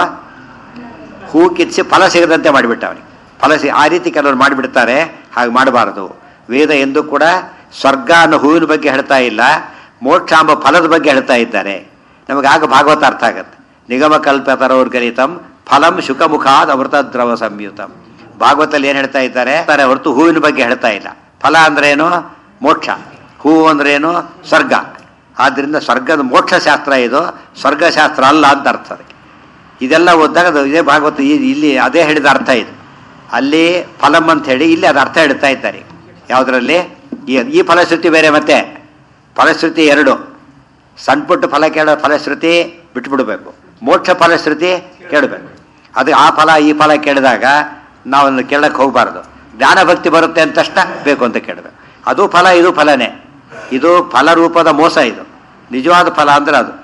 ಹೂ ಕಿತ್ಸಿ ಫಲ ಸಿಗದಂತೆ ಮಾಡಿಬಿಟ್ಟ ಅವನಿಗೆ ಫಲ ಸಿ ಆ ರೀತಿ ಕೆಲವರು ಮಾಡಿಬಿಡ್ತಾರೆ ಹಾಗೆ ಮಾಡಬಾರದು ವೇದ ಎಂದೂ ಕೂಡ ಸ್ವರ್ಗ ಅನ್ನೋ ಹೂವಿನ ಬಗ್ಗೆ ಹೇಳ್ತಾ ಇಲ್ಲ ಮೋಕ್ಷ ಎಂಬ ಫಲದ ಬಗ್ಗೆ ಹೇಳ್ತಾ ಇದ್ದಾರೆ ನಮಗೆ ಆಗ ಭಾಗವತ ಅರ್ಥ ಆಗುತ್ತೆ ನಿಗಮ ಕಲ್ಪತರೋರ್ಗಲಿತಂ ಫಲಂ ಶುಕಮುಖಾದ್ ಅಮೃತ ದ್ರವ ಸಂಯುತಂ ಭಾಗವತಲ್ಲಿ ಏನು ಹೇಳ್ತಾ ಇದ್ದಾರೆ ತಾರೆ ಹೊರತು ಹೂವಿನ ಬಗ್ಗೆ ಹೇಳ್ತಾ ಇಲ್ಲ ಫಲ ಅಂದ್ರೇನು ಮೋಕ್ಷ ಹೂವು ಅಂದ್ರೇನು ಸ್ವರ್ಗ ಆದ್ದರಿಂದ ಸ್ವರ್ಗದ ಮೋಕ್ಷ ಶಾಸ್ತ್ರ ಇದು ಸ್ವರ್ಗಶಾಸ್ತ್ರ ಅಲ್ಲ ಅಂತ ಅರ್ಥ ಅದಕ್ಕೆ ಇದೆಲ್ಲ ಓದಿದಾಗ ಅದು ಇದೇ ಭಾಗವತ ಈ- ಇಲ್ಲಿ ಅದೇ ಹೇಳಿದ ಅರ್ಥ ಇದು ಅಲ್ಲಿ ಫಲಂ ಅಂತ ಹೇಳಿ ಇಲ್ಲಿ ಅದು ಅರ್ಥ ಹೇಳ್ತಾ ಇದ್ದಾರೆ ಯಾವುದರಲ್ಲಿ ಈ ಈ ಫಲಶ್ರುತಿ ಬೇರೆ ಮತ್ತೆ ಫಲಶ್ರುತಿ ಎರಡು ಸಣ್ಣ ಪುಟ್ಟ ಫಲ ಕೇಳೋ ಫಲಶ್ರುತಿ ಬಿಟ್ಬಿಡ್ಬೇಕು ಮೋಕ್ಷ ಫಲಶ್ರುತಿ ಕೇಳಬೇಕು ಅದು ಆ ಫಲ ಈ ಫಲ ಕೇಳಿದಾಗ ನಾವು ಅದನ್ನು ಕೇಳಕ್ಕೆ ಹೋಗಬಾರ್ದು ಜ್ಞಾನ ಭಕ್ತಿ ಬರುತ್ತೆ ಅಂತ ತಕ್ಷಣ ಬೇಕು ಅಂತ ಕೇಳಬೇಕು ಅದು ಫಲ ಇದು ಫಲನೇ ಇದು ಫಲರೂಪದ ಮೋಸ ಇದು ನಿಜವಾದ ಫಲ ಅಂದ್ರೆ ಅದು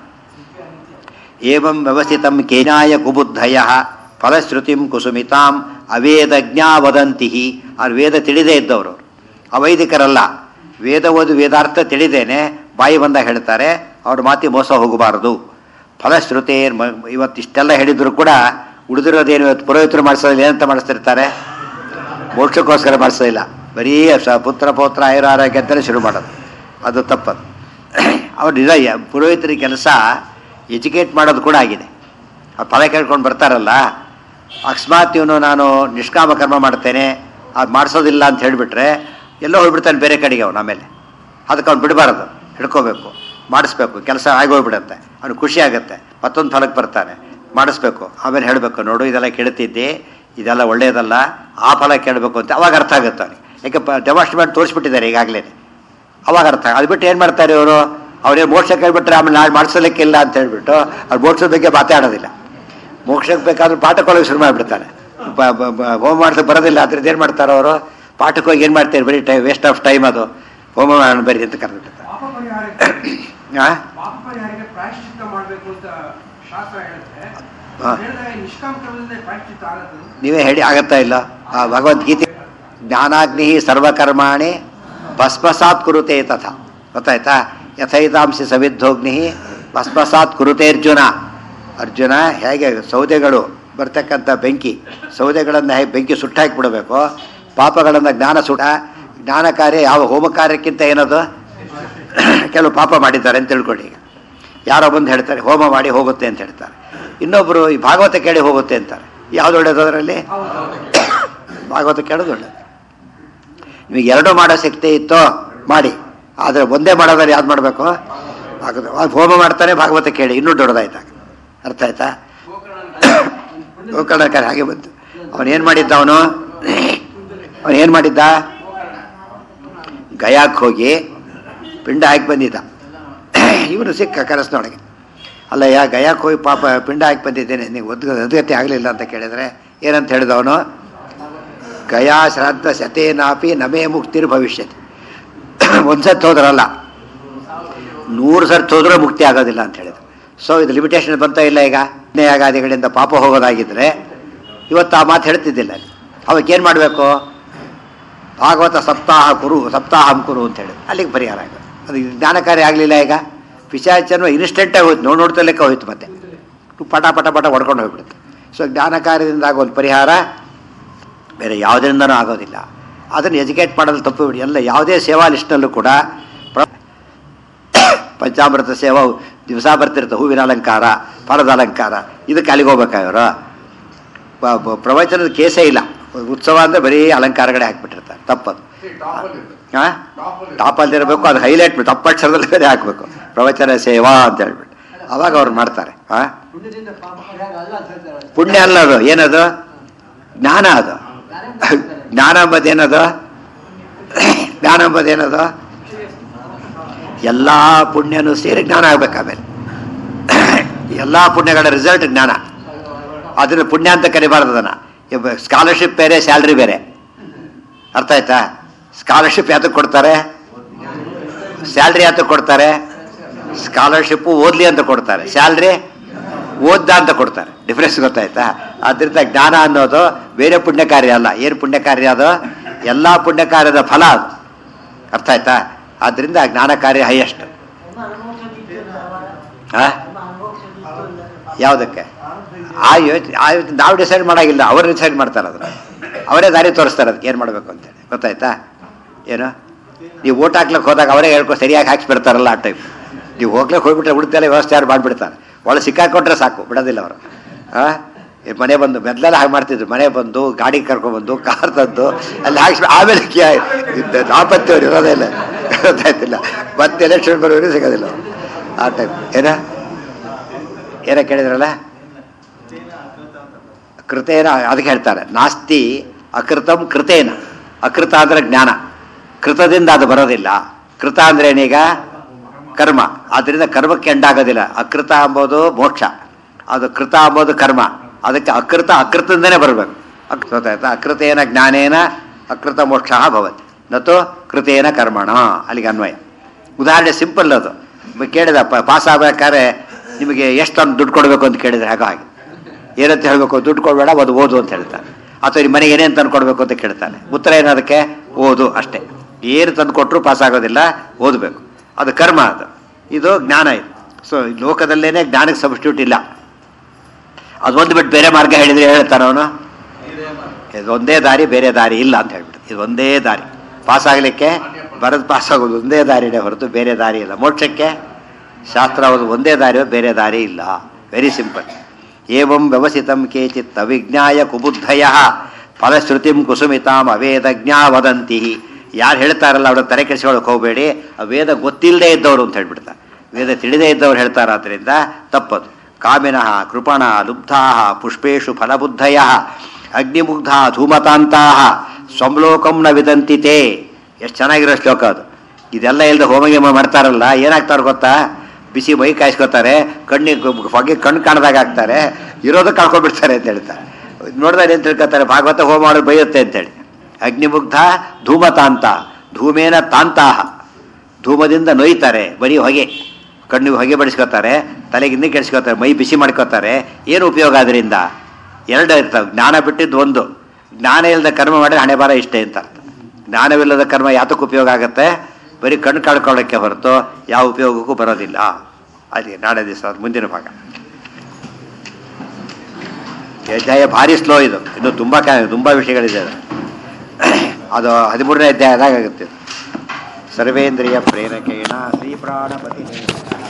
ಏವಂ ವ್ಯವಸ್ಥಿತಂ ಕೇನಾಯ ಕುಬುದ್ಧಯ ಫಲಶ್ರುತಿಂ ಕುಸುಮಿತಾಂ ಅವೇದಜ್ಞಾ ವದಂತಿ ಅವ್ರು ವೇದ ತಿಳಿದೇ ಇದ್ದವರು ಅವೈದಿಕರಲ್ಲ ವೇದ ಓದು ವೇದಾರ್ಥ ತಿಳಿದೇನೆ ಬಾಯಿ ಬಂದಾಗ ಹೇಳ್ತಾರೆ ಅವ್ರ ಮಾತಿ ಮೋಸ ಹೋಗಬಾರದು ಫಲಶ್ರುತಿ ಇವತ್ತು ಇಷ್ಟೆಲ್ಲ ಹೇಳಿದ್ರು ಕೂಡ ಉಳಿದಿರೋದೇನು ಇವತ್ತು ಪುರೋಹಿತರು ಮಾಡಿಸೋದಿಲ್ಲ ಏನಂತ ಮಾಡಿಸ್ತಿರ್ತಾರೆ ಮೋಕ್ಷಕ್ಕೋಸ್ಕರ ಮಾಡಿಸೋದಿಲ್ಲ ಬರೀ ಸ ಪುತ್ರ ಪೌತ್ರ ಆಯುರ ಆರೋಗ್ಯ ಅಂತಲೇ ಶುರು ಮಾಡೋದು ಅದು ತಪ್ಪದು ಅವ್ರು ನಿಜ ಯ- ಪುರೋಹಿತರ ಕೆಲಸ ಎಜುಕೇಟ್ ಮಾಡೋದು ಕೂಡ ಆಗಿದೆ ಆ ಫಲ ಕೇಳ್ಕೊಂಡು ಬರ್ತಾರಲ್ಲ ಅಕಸ್ಮಾತ್ ಇವನು ನಾನು ನಿಷ್ಕಾಮ ಕರ್ಮ ಮಾಡ್ತೇನೆ ಅದು ಮಾಡಿಸೋದಿಲ್ಲ ಅಂತ ಹೇಳಿಬಿಟ್ರೆ ಎಲ್ಲೋ ಹೋಗ್ಬಿಡ್ತಾನೆ ಬೇರೆ ಕಡೆಗೆ ಅವನು ಆಮೇಲೆ ಅದಕ್ಕೆ ಅವ್ನು ಬಿಡಬಾರ್ದು ಹಿಡ್ಕೋಬೇಕು ಮಾಡಿಸ್ಬೇಕು ಕೆಲಸ ಆಗೋಗ್ಬಿಡುತ್ತೆ ಅವ್ನು ಖುಷಿ ಆಗುತ್ತೆ ಮತ್ತೊಂದು ಫಲಕ್ಕೆ ಬರ್ತಾನೆ ಮಾಡಿಸ್ಬೇಕು ಆಮೇಲೆ ಹೇಳಬೇಕು ನೋಡು ಇದೆಲ್ಲ ಕೇಳ್ತಿದ್ದೆ ಇದೆಲ್ಲ ಒಳ್ಳೆಯದಲ್ಲ ಆ ಫಲ ಕೇಳಬೇಕು ಅಂತ ಅವಾಗ ಅರ್ಥ ಆಗುತ್ತೆ ಅವನಿಗೆ ಯಾಕೆ ಡೆಮಾಸ್ಟ್ರೇಟ್ ತೋರಿಸ್ಬಿಟ್ಟಿದ್ದಾರೆ ಈಗಾಗಲೇ ಅವಾಗ ಅರ್ಥ ಅದು ಬಿಟ್ಟು ಏನು ಮಾಡ್ತಾರೆ ಇವರು ಅವ್ರೇನು ಮೋಕ್ಷ ಕೇಳ್ಬಿಟ್ರೆ ಆಮೇಲೆ ನಾಳೆ ಮಾಡಿಸಲಿಕ್ಕಿಲ್ಲ ಅಂತ ಹೇಳ್ಬಿಟ್ಟು ಅವ್ರು ಮೋಕ್ಷದ ಬಗ್ಗೆ ಮಾತಾಡೋದಿಲ್ಲ ಮೋಕ್ಷಕ್ಕೆ ಬೇಕಾದ್ರೆ ಪಾಠಕ್ಕೆ ಶುರು ಮಾಡಿಬಿಡ್ತಾನೆ ಬ- ಬ- ಬ- ಹೋಮ ಮಾಡ್ಸಕ್ಕೆ ಬರೋದಿಲ್ಲ ಅದ್ರದ್ದು ಏನು ಮಾಡ್ತಾರೆ ಅವರು ಪಾಠಕ್ಕೆ ಹೋಗಿ ಏನು ಮಾಡ್ತಾರೆ ಬರೀ ಟೈ ವೇಸ್ಟ್ ಆಫ್ ಟೈಮ್ ಅದು ಹೋಮ ಮಾಡೋಣ ಬರೀ ಅಂತ ಕರೆದ್ಬಿಡ್ತಾರೆ ಪಾಪ ಪರಿಹಾರಕ್ಕೆ ಹಾಂ ಪಾಪ ಪರಿಹಾರಕ್ಕೆ ಪ್ರಾಯಶ್ಚಿತ್ತ ಮಾಡಬೇಕು ಅಂತ ಶಾಸ್ತ್ರ ಹೇಳುತ್ತೆ ಹಾ. ಹೇಳಿದಾಗ ನಿಷ್ಕಾಮ ಕರ್ಮದಿಂದ ಪ್ರಾಯಶ್ಚಿತ್ತ ಆಗತ್ತೆ ನೀವೇ ಹೇಳಿ ಆಗತ್ತಾ ಇಲ್ಲ ಆ ಭಗವದ್ಗೀತೆ ಜ್ಞಾನಾಗ್ನಿ ಸರ್ವಕರ್ಮಾಣಿ ಭಸ್ಮಸಾತ್ ಕುರುತೆ ತಥ ಗೊತ್ತಾಯ್ತಾ ಯಥೈತಾಂಸಿ ಸವಿದ್ಧೋಗ್ನಿ ಭಸ್ಮಸಾತ್ ಕುರುತೆ ಅರ್ಜುನ ಅರ್ಜುನ ಹೇಗೆ ಸೌದೆಗಳು ಬರ್ತಕ್ಕಂಥ ಬೆಂಕಿ ಸೌದೆಗಳನ್ನು ಹೇಗೆ ಬೆಂಕಿ ಸುಟ್ಟಾಕಿ ಬಿಡಬೇಕು ಪಾಪಗಳನ್ನು ಜ್ಞಾನ ಸುಟ ಜ್ಞಾನ ಕಾರ್ಯ ಯಾವ ಹೋಮ ಕಾರ್ಯಕ್ಕಿಂತ ಏನದು ಕೆಲವು ಪಾಪ ಮಾಡಿದ್ದಾರೆ ಅಂತ ತಿಳ್ಕೊಳ್ಳಿ ಈಗ ಯಾರೋ ಬಂದು ಹೇಳ್ತಾರೆ ಹೋಮ ಮಾಡಿ ಹೋಗುತ್ತೆ ಅಂತ ಹೇಳ್ತಾರೆ ಇನ್ನೊಬ್ಬರು ಈ ಭಾಗವತ ಕೇಳಿ ಹೋಗುತ್ತೆ ಅಂತಾರೆ ಯಾವ್ದು ಒಳ್ಳೇದು ಅದರಲ್ಲಿ ಭಾಗವತ ಕೇಳೋದು ಒಳ್ಳೇದು ನಿಮಗೆ ಎರಡೂ ಮಾಡೋ ಶಕ್ತಿ ಇತ್ತೋ ಮಾಡಿ ಆದರೆ ಒಂದೇ ಮಾಡೋದ್ರೆ ಯಾವ್ದು ಮಾಡಬೇಕು ಆಗುತ್ತೆ ಅದು ಹೋಮ ಮಾಡ್ತಾನೆ ಭಾಗವತ ಕೇಳಿ ಇನ್ನೂ ದೊಡ್ಡದಾಯ್ತಾಗ ಅರ್ಥ ಆಯ್ತಾ ಗೋಕರ್ಣಕಾರ ಹಾಗೆ ಬಂತು ಅವನೇನು ಮಾಡಿದ್ದ ಅವನು ಅವನೇನು ಮಾಡಿದ್ದ ಗಯಾಕ್ಕೆ ಹೋಗಿ ಪಿಂಡ ಹಾಕಿ ಬಂದಿದ್ದ ಇವನು ಸಿಕ್ಕ ಕನಸಿನೊಳಗೆ ಅಲ್ಲ ಯಾ ಗಯಾಕ್ಕೆ ಹೋಗಿ ಪಾಪ ಪಿಂಡ ಹಾಕಿ ಬಂದಿದ್ದೇನೆ ನೀವು ಒದ್ದು ಅದ್ಗತಿ ಆಗಲಿಲ್ಲ ಅಂತ ಕೇಳಿದ್ರೆ ಏನಂತ ಹೇಳಿದ ಅವನು ಗಯಾ ಶ್ರಾದ್ದ ಶತೇನಾಪಿ ನಮೇ ಮುಕ್ತಿರ್ ಭವಿಷ್ಯತ್ ಒಂದು ಸತ್ತು ಹೋದ್ರಲ್ಲ ನೂರು ಸರ್ತಿ ಹೋದ್ರೂ ಮುಕ್ತಿ ಆಗೋದಿಲ್ಲ ಅಂತ ಹೇಳಿದ್ರು ಸೊ ಇದು ಲಿಮಿಟೇಷನ್ ಬಂತ ಇಲ್ಲ ಈಗ ಯಾಗಾದಿಗಳಿಂದ ಪಾಪ ಹೋಗೋದಾಗಿದ್ರೆ ಇವತ್ತು ಆ ಮಾತು ಹೇಳ್ತಿದ್ದಿಲ್ಲ ಅಲ್ಲಿ ಅವಕ್ಕೇನು ಮಾಡಬೇಕು ಭಾಗವತ ಸಪ್ತಾಹ ಕುರು ಸಪ್ತಾಹಂ ಕುರು ಅಂತೇಳಿ ಅಲ್ಲಿಗೆ ಪರಿಹಾರ ಆಗುತ್ತೆ ಅದು ಜ್ಞಾನಕಾರಿ ಆಗಲಿಲ್ಲ ಈಗ ಪಿಶಾಚನ್ನು ಇನ್ಸ್ಟೆಂಟಾಗಿ ಹೋಯ್ತು ನೋಡಿ ನೋಡ್ತಾ ಲೆಕ್ಕ ಹೋಯ್ತು ಮತ್ತೆ ಪಟ ಪಟ ಪಟ ಹೊಡ್ಕೊಂಡು ಹೋಗ್ಬಿಡುತ್ತೆ ಸೊ ಜ್ಞಾನಕಾರ್ಯದಿಂದ ಆಗೋ ಒಂದು ಪರಿಹಾರ ಬೇರೆ ಯಾವುದರಿಂದನೂ ಆಗೋದಿಲ್ಲ ಅದನ್ನು ಎಜುಕೇಟ್ ಮಾಡೋದು ತಪ್ಪು ಬಿಡಿ ಎಲ್ಲ ಯಾವುದೇ ಸೇವಾ ಲಿಸ್ಟ್ನಲ್ಲೂ ಕೂಡ ಪ್ರ ಪಂಚಾಮೃತ ಸೇವಾ ದಿವಸ ಬರ್ತಿರುತ್ತೆ ಹೂವಿನ ಅಲಂಕಾರ ಫಲದ ಅಲಂಕಾರ ಇದಕ್ಕೆ ಅಲ್ಲಿಗೆ ಹೋಗ್ಬೇಕಾಗಿರೋ ಪ್ರವಚನದ ಕೇಸೇ ಇಲ್ಲ ಉತ್ಸವ ಅಂದರೆ ಬರೀ ಅಲಂಕಾರಗಳೇ ಹಾಕ್ಬಿಟ್ಟಿರ್ತಾರೆ ತಪ್ಪದು ಟಾಪಲ್ಲಿ ಇದೆ. ಹಾಂ ಟಾಪಲ್ಲಿ ಇದೆ. ಟಾಪಲ್ಲಿ ಇರಬೇಕು ಅದು ಹೈಲೈಟ್ ತಪ್ಪಕ್ಷರದಲ್ಲಿ ಬೇರೆ ಹಾಕಬೇಕು ಪ್ರವಚನ ಸೇವಾ ಅಂತ ಹೇಳ್ಬಿಟ್ಟು ಅವಾಗ ಅವ್ರು ಮಾಡ್ತಾರೆ ಹಾಂ ಪುಣ್ಯದಿಂದ ಪಾಪ ಪರಿಹಾರ ಅಲ್ಲ ಅಂತ ಹೇಳ್ತಾರೆ ಪುಣ್ಯ ಅಲ್ಲ ಅದು ಏನದು ಜ್ಞಾನ ಅದು ಜ್ಞಾನ ಎಂಬುದೇನದು ಜ್ಞಾನ ಎಂಬುದೇನದು ಎಲ್ಲ ಪುಣ್ಯನೂ ಸೇರಿ ಜ್ಞಾನ ಆಗ್ಬೇಕು ಆಮೇಲೆ ಎಲ್ಲ ಪುಣ್ಯಗಳ ರಿಸಲ್ಟ್ ಜ್ಞಾನ ಅದನ್ನು ಪುಣ್ಯ ಅಂತ ಕರಿಬಾರ್ದು ಅದನ್ನು ಸ್ಕಾಲರ್ಶಿಪ್ ಬೇರೆ ಸ್ಯಾಲ್ರಿ ಬೇರೆ ಅರ್ಥ ಆಯ್ತಾ ಸ್ಕಾಲರ್ಶಿಪ್ ಯಾತಕ್ಕೆ ಕೊಡ್ತಾರೆ ಸ್ಯಾಲ್ರಿ ಯಾತಕ್ಕೆ ಕೊಡ್ತಾರೆ ಸ್ಕಾಲರ್ಶಿಪ್ಪು ಓದ್ಲಿ ಅಂತ ಕೊಡ್ತಾರೆ ಸ್ಯಾಲ್ರಿ ಓದ್ದ ಅಂತ ಕೊಡ್ತಾರೆ ಡಿಫ್ರೆನ್ಸ್ ಗೊತ್ತಾಯ್ತಾ ಅದರಿಂದ ಜ್ಞಾನ ಅನ್ನೋದು ಬೇರೆ ಪುಣ್ಯ ಕಾರ್ಯ ಅಲ್ಲ ಏನು ಪುಣ್ಯ ಕಾರ್ಯ ಅದು ಎಲ್ಲ ಪುಣ್ಯ ಕಾರ್ಯದ ಫಲ ಅದು ಅರ್ಥ ಆಯ್ತಾ ಆದ್ದರಿಂದ ಜ್ಞಾನ ಕಾರ್ಯ ಹೈಯೆಸ್ಟ್ ಆ? ಯಾವುದಕ್ಕೆ ಆ ಯೋಚನೆ ಆ ಯೋಚನೆ ನಾವು ಡಿಸೈಡ್ ಮಾಡೋಂಗಿಲ್ಲ ಅವರು ಡಿಸೈಡ್ ಮಾಡ್ತಾರೆ ಅದನ್ನು ಅವರೇ ದಾರಿ ತೋರಿಸ್ತಾರೆ ಅದಕ್ಕೆ ಏನು ಮಾಡಬೇಕು ಅಂತೇಳಿ ಗೊತ್ತಾಯ್ತಾ ಏನು ನೀವು ಓಟ್ ಹಾಕ್ಲಿಕ್ಕೆ ಹೋದಾಗ ಅವರೇ ಹೇಳ್ಕೊ ಸರಿಯಾಗಿ ಹಾಕ್ಸ್ಬಿಡ್ತಾರಲ್ಲ ಆ ಟೈಪ್ ನೀವು ಹೋಗ್ಲಿಕ್ಕೆ ಹೋಗ್ಬಿಟ್ರೆ ಉಳಿದೆಲ್ಲ ವ್ಯವಸ್ಥೆ ಯಾರು ಮಾಡಿಬಿಡ್ತಾರೆ ಒಳಗೆ ಸಿಕ್ಕಾಕೊಂಡ್ರೆ ಸಾಕು ಬಿಡೋದಿಲ್ಲ ಅವರು ಹಾಂ ಮನೆ ಬಂದು ಮೊದಲೆಲ್ಲ ಹಾಗೆ ಮಾಡ್ತಿದ್ರು ಮನೆ ಬಂದು ಗಾಡಿ ಕರ್ಕೊಂಡ್ಬಂದು ಕಾರ್ ತಂದು ಅಲ್ಲಿ ಹಾಕ್ಸ್ಬಿ ಆಮೇಲೆ ನಾಪತ್ತೆ ಅವ್ರು ಇರೋದೇ ಇಲ್ಲ ಗೊತ್ತಾಯ್ತಿಲ್ಲ ಮತ್ತೆ ಎಲೆಕ್ಷನ್ ಬರೋರಿಗೆ ಸಿಗೋದಿಲ್ಲ ಅವ್ರು. ಆ ಟೈಪ್ ಏನ ಏನ ಕೇಳಿದ್ರಲ್ಲ ಕೃತೇನ ಅದಕ್ಕೆ ಹೇಳ್ತಾರೆ ನಾಸ್ತಿ ಅಕೃತಂ ಕೃತೇನ ಅಕೃತ ಅಂದ್ರೆ ಜ್ಞಾನ ಕೃತದಿಂದ ಅದು ಬರೋದಿಲ್ಲ ಕೃತ ಅಂದ್ರೆ ಏನೀಗ ಕರ್ಮ ಆದ್ದರಿಂದ ಕರ್ಮಕ್ಕೆ ಎಂಡಾಗೋದಿಲ್ಲ ಅಕೃತ ಅಂಬೋದು ಮೋಕ್ಷ ಅದು ಕೃತ ಅಂಬೋದು ಕರ್ಮ ಅದಕ್ಕೆ ಅಕೃತ ಅಕೃತದಿಂದನೇ ಬರಬೇಕು ಅಕ್ ಗೊತ್ತಾಯ್ತಾ ಅಕೃತೇನ ಜ್ಞಾನೇನ ಅಕೃತ ಮೋಕ್ಷ ಭವತಿ ನತು ಕೃತೇನ ಕರ್ಮಣ ಅಲ್ಲಿಗೆ ಅನ್ವಯ ಉದಾಹರಣೆ ಸಿಂಪಲ್ ಅದು ಕೇಳಿದ ಪಾಸ್ ಆಗ್ಬೇಕಾದ್ರೆ ನಿಮಗೆ ಎಷ್ಟೊಂದು ದುಡ್ಡು ಕೊಡಬೇಕು ಅಂತ ಕೇಳಿದ್ರೆ ಹಾಗೆ ಹಾಗೆ ಏನಂತ ಹೇಳಬೇಕು ದುಡ್ಡು ಕೊಡಬೇಡ ಅದು ಓದು ಅಂತ ಹೇಳ್ತಾನೆ ಅಥವಾ ನಿಮ್ಮ ಮನೆಗೆ ಏನೇನು ತಂದು ಕೊಡಬೇಕು ಅಂತ ಕೇಳ್ತಾನೆ ಉತ್ತರ ಏನದಕ್ಕೆ ಓದು ಅಷ್ಟೇ ಏನು ತಂದು ಕೊಟ್ಟರು ಪಾಸ್ ಆಗೋದಿಲ್ಲ ಓದಬೇಕು ಅದು ಕರ್ಮ ಅದು ಇದು ಜ್ಞಾನ ಇದು ಸೊ ಲೋಕದಲ್ಲೇನೆ ಜ್ಞಾನಕ್ಕೆ ಸಬ್ಸ್ಟ್ಯೂಟ್ ಇಲ್ಲ ಅದೊಂದು ಬಿಟ್ಟು ಬೇರೆ ಮಾರ್ಗ ಹೇಳಿದ್ರೆ ಹೇಳ್ತಾನೆ ಅವನು ಇದೊಂದೇ ದಾರಿ ಬೇರೆ ದಾರಿ ಇಲ್ಲ ಅಂತ ಹೇಳ್ಬಿಟ್ಟು ಇದು ಒಂದೇ ದಾರಿ ಪಾಸ್ ಆಗಲಿಕ್ಕೆ ಬರೆದು ಪಾಸ್ ಆಗೋದು ಒಂದೇ ದಾರಿನೇ ಹೊರತು ಬೇರೆ ದಾರಿ ಇಲ್ಲ ಮೋಕ್ಷಕ್ಕೆ ಶಾಸ್ತ್ರ ಅದು ಒಂದೇ ದಾರಿ ಬೇರೆ ದಾರಿ ಇಲ್ಲ ವೆರಿ ಸಿಂಪಲ್ ಏವಂ ವ್ಯವಸಿತಂ ಕೇಚಿತ್ ಅವಿಜ್ಞಾಯ ಕುಬುದ್ಧಯ ಫಲಶ್ರುತಿಂ ಕುಸುಮಿತಾಂ ಅವೇದಜ್ಞಾ ವದಂತಿ ಯಾರು ಹೇಳ್ತಾರಲ್ಲ ಅವ್ರ ತಲೆ ಕೆಡಿಸ್ಕೊಳಕ್ಕೆ ಹೋಗಬೇಡಿ ಆ ವೇದ ಗೊತ್ತಿಲ್ಲದೆ ಇದ್ದವರು ಅಂತ ಹೇಳ್ಬಿಡ್ತಾರೆ ವೇದ ತಿಳಿದೇ ಇದ್ದವ್ರು ಹೇಳ್ತಾರಾದ್ರಿಂದ ತಪ್ಪದು ಕಾಮಿನಃ ಕೃಪಣ ಲುಬ್ಧಾ ಪುಷ್ಪೇಶು ಫಲಬುದ್ಧಯ ಅಗ್ನಿಮುಗ್ಧ ಧೂಮತಾಂತಾ ಸ್ವಮ್ಲೋಕಂ ನ ವಿದಂತಿತೆ ಎಷ್ಟು ಚೆನ್ನಾಗಿರೋ ಶ್ಲೋಕ ಅದು ಇದೆಲ್ಲ ಇಲ್ಲದೆ ಹೋಮಗೇಮ ಮಾಡ್ತಾರಲ್ಲ ಏನಾಗ್ತಾರೆ ಗೊತ್ತಾ ಬಿಸಿ ಮೈ ಕಾಯಿಸ್ಕೊತಾರೆ ಕಣ್ಣಿಗೆ ಹೊಗೆ ಕಣ್ಣು ಕಾಣ್ದಾಗ ಹಾಕ್ತಾರೆ ಇರೋದು ಕಳ್ಕೊಬಿಡ್ತಾರೆ ಅಂತ ಹೇಳ್ತಾರೆ ನೋಡಿದ್ರೆ ಏನು ತಿಳ್ಕೊತಾರೆ ಭಾಗವತ ಹೋಮ ಮಾಡೋದು ಬೈಯುತ್ತೆ ಅಂತೇಳಿ ಅಗ್ನಿಮುಗ್ಧ ಧೂಮತಾಂತ ಧೂಮೇನ ತಾಂತಾಹ ಧೂಮದಿಂದ ನೋಯ್ತಾರೆ ಬರೀ ಹೊಗೆ ಕಣ್ಣಿಗೆ ಹೊಗೆ ಬಡಿಸ್ಕೊತಾರೆ ತಲೆಗೆ ಇನ್ನೂ ಕೆಡಿಸ್ಕೊತಾರೆ ಮೈ ಬಿಸಿ ಮಾಡ್ಕೊತಾರೆ ಏನು ಉಪಯೋಗ ಅದರಿಂದ ಎರಡು ಇರ್ತವೆ ಜ್ಞಾನ ಬಿಟ್ಟಿದ್ದು ಒಂದು ಜ್ಞಾನ ಇಲ್ಲದ ಕರ್ಮ ಮಾಡಿದ್ರೆ ಹಣೆ ಬಾರ ಇಷ್ಟೇ ಅಂತ ಅರ್ಥ ಜ್ಞಾನವಿಲ್ಲದ ಕರ್ಮ ಯಾತಕ್ಕೆ ಉಪಯೋಗ ಆಗುತ್ತೆ ಬರೀ ಕಣ್ಣು ಕಳ್ಕೊಳ್ಳೋಕ್ಕೆ ಹೊರತು ಯಾವ ಉಪಯೋಗಕ್ಕೂ ಬರೋದಿಲ್ಲ ಅದೇ ನಾಳೆ ದಿವಸ ಅದು ಮುಂದಿನ ಭಾಗ ಈ ಅಧ್ಯಾಯ ಭಾರಿ ಸ್ಲೋ ಇದು ಇನ್ನು ತುಂಬ ಕ ತುಂಬ ವಿಷಯಗಳಿದೆ ಅದು ಅದು ಹದಿಮೂರನೇ ಅಧ್ಯಾಯದಾಗ ಆಗುತ್ತೆ ಸರ್ವೇಂದ್ರಿಯ ಪ್ರೇರಕೇಣ ಶ್ರೀ ಪ್ರಾಣಪತಿ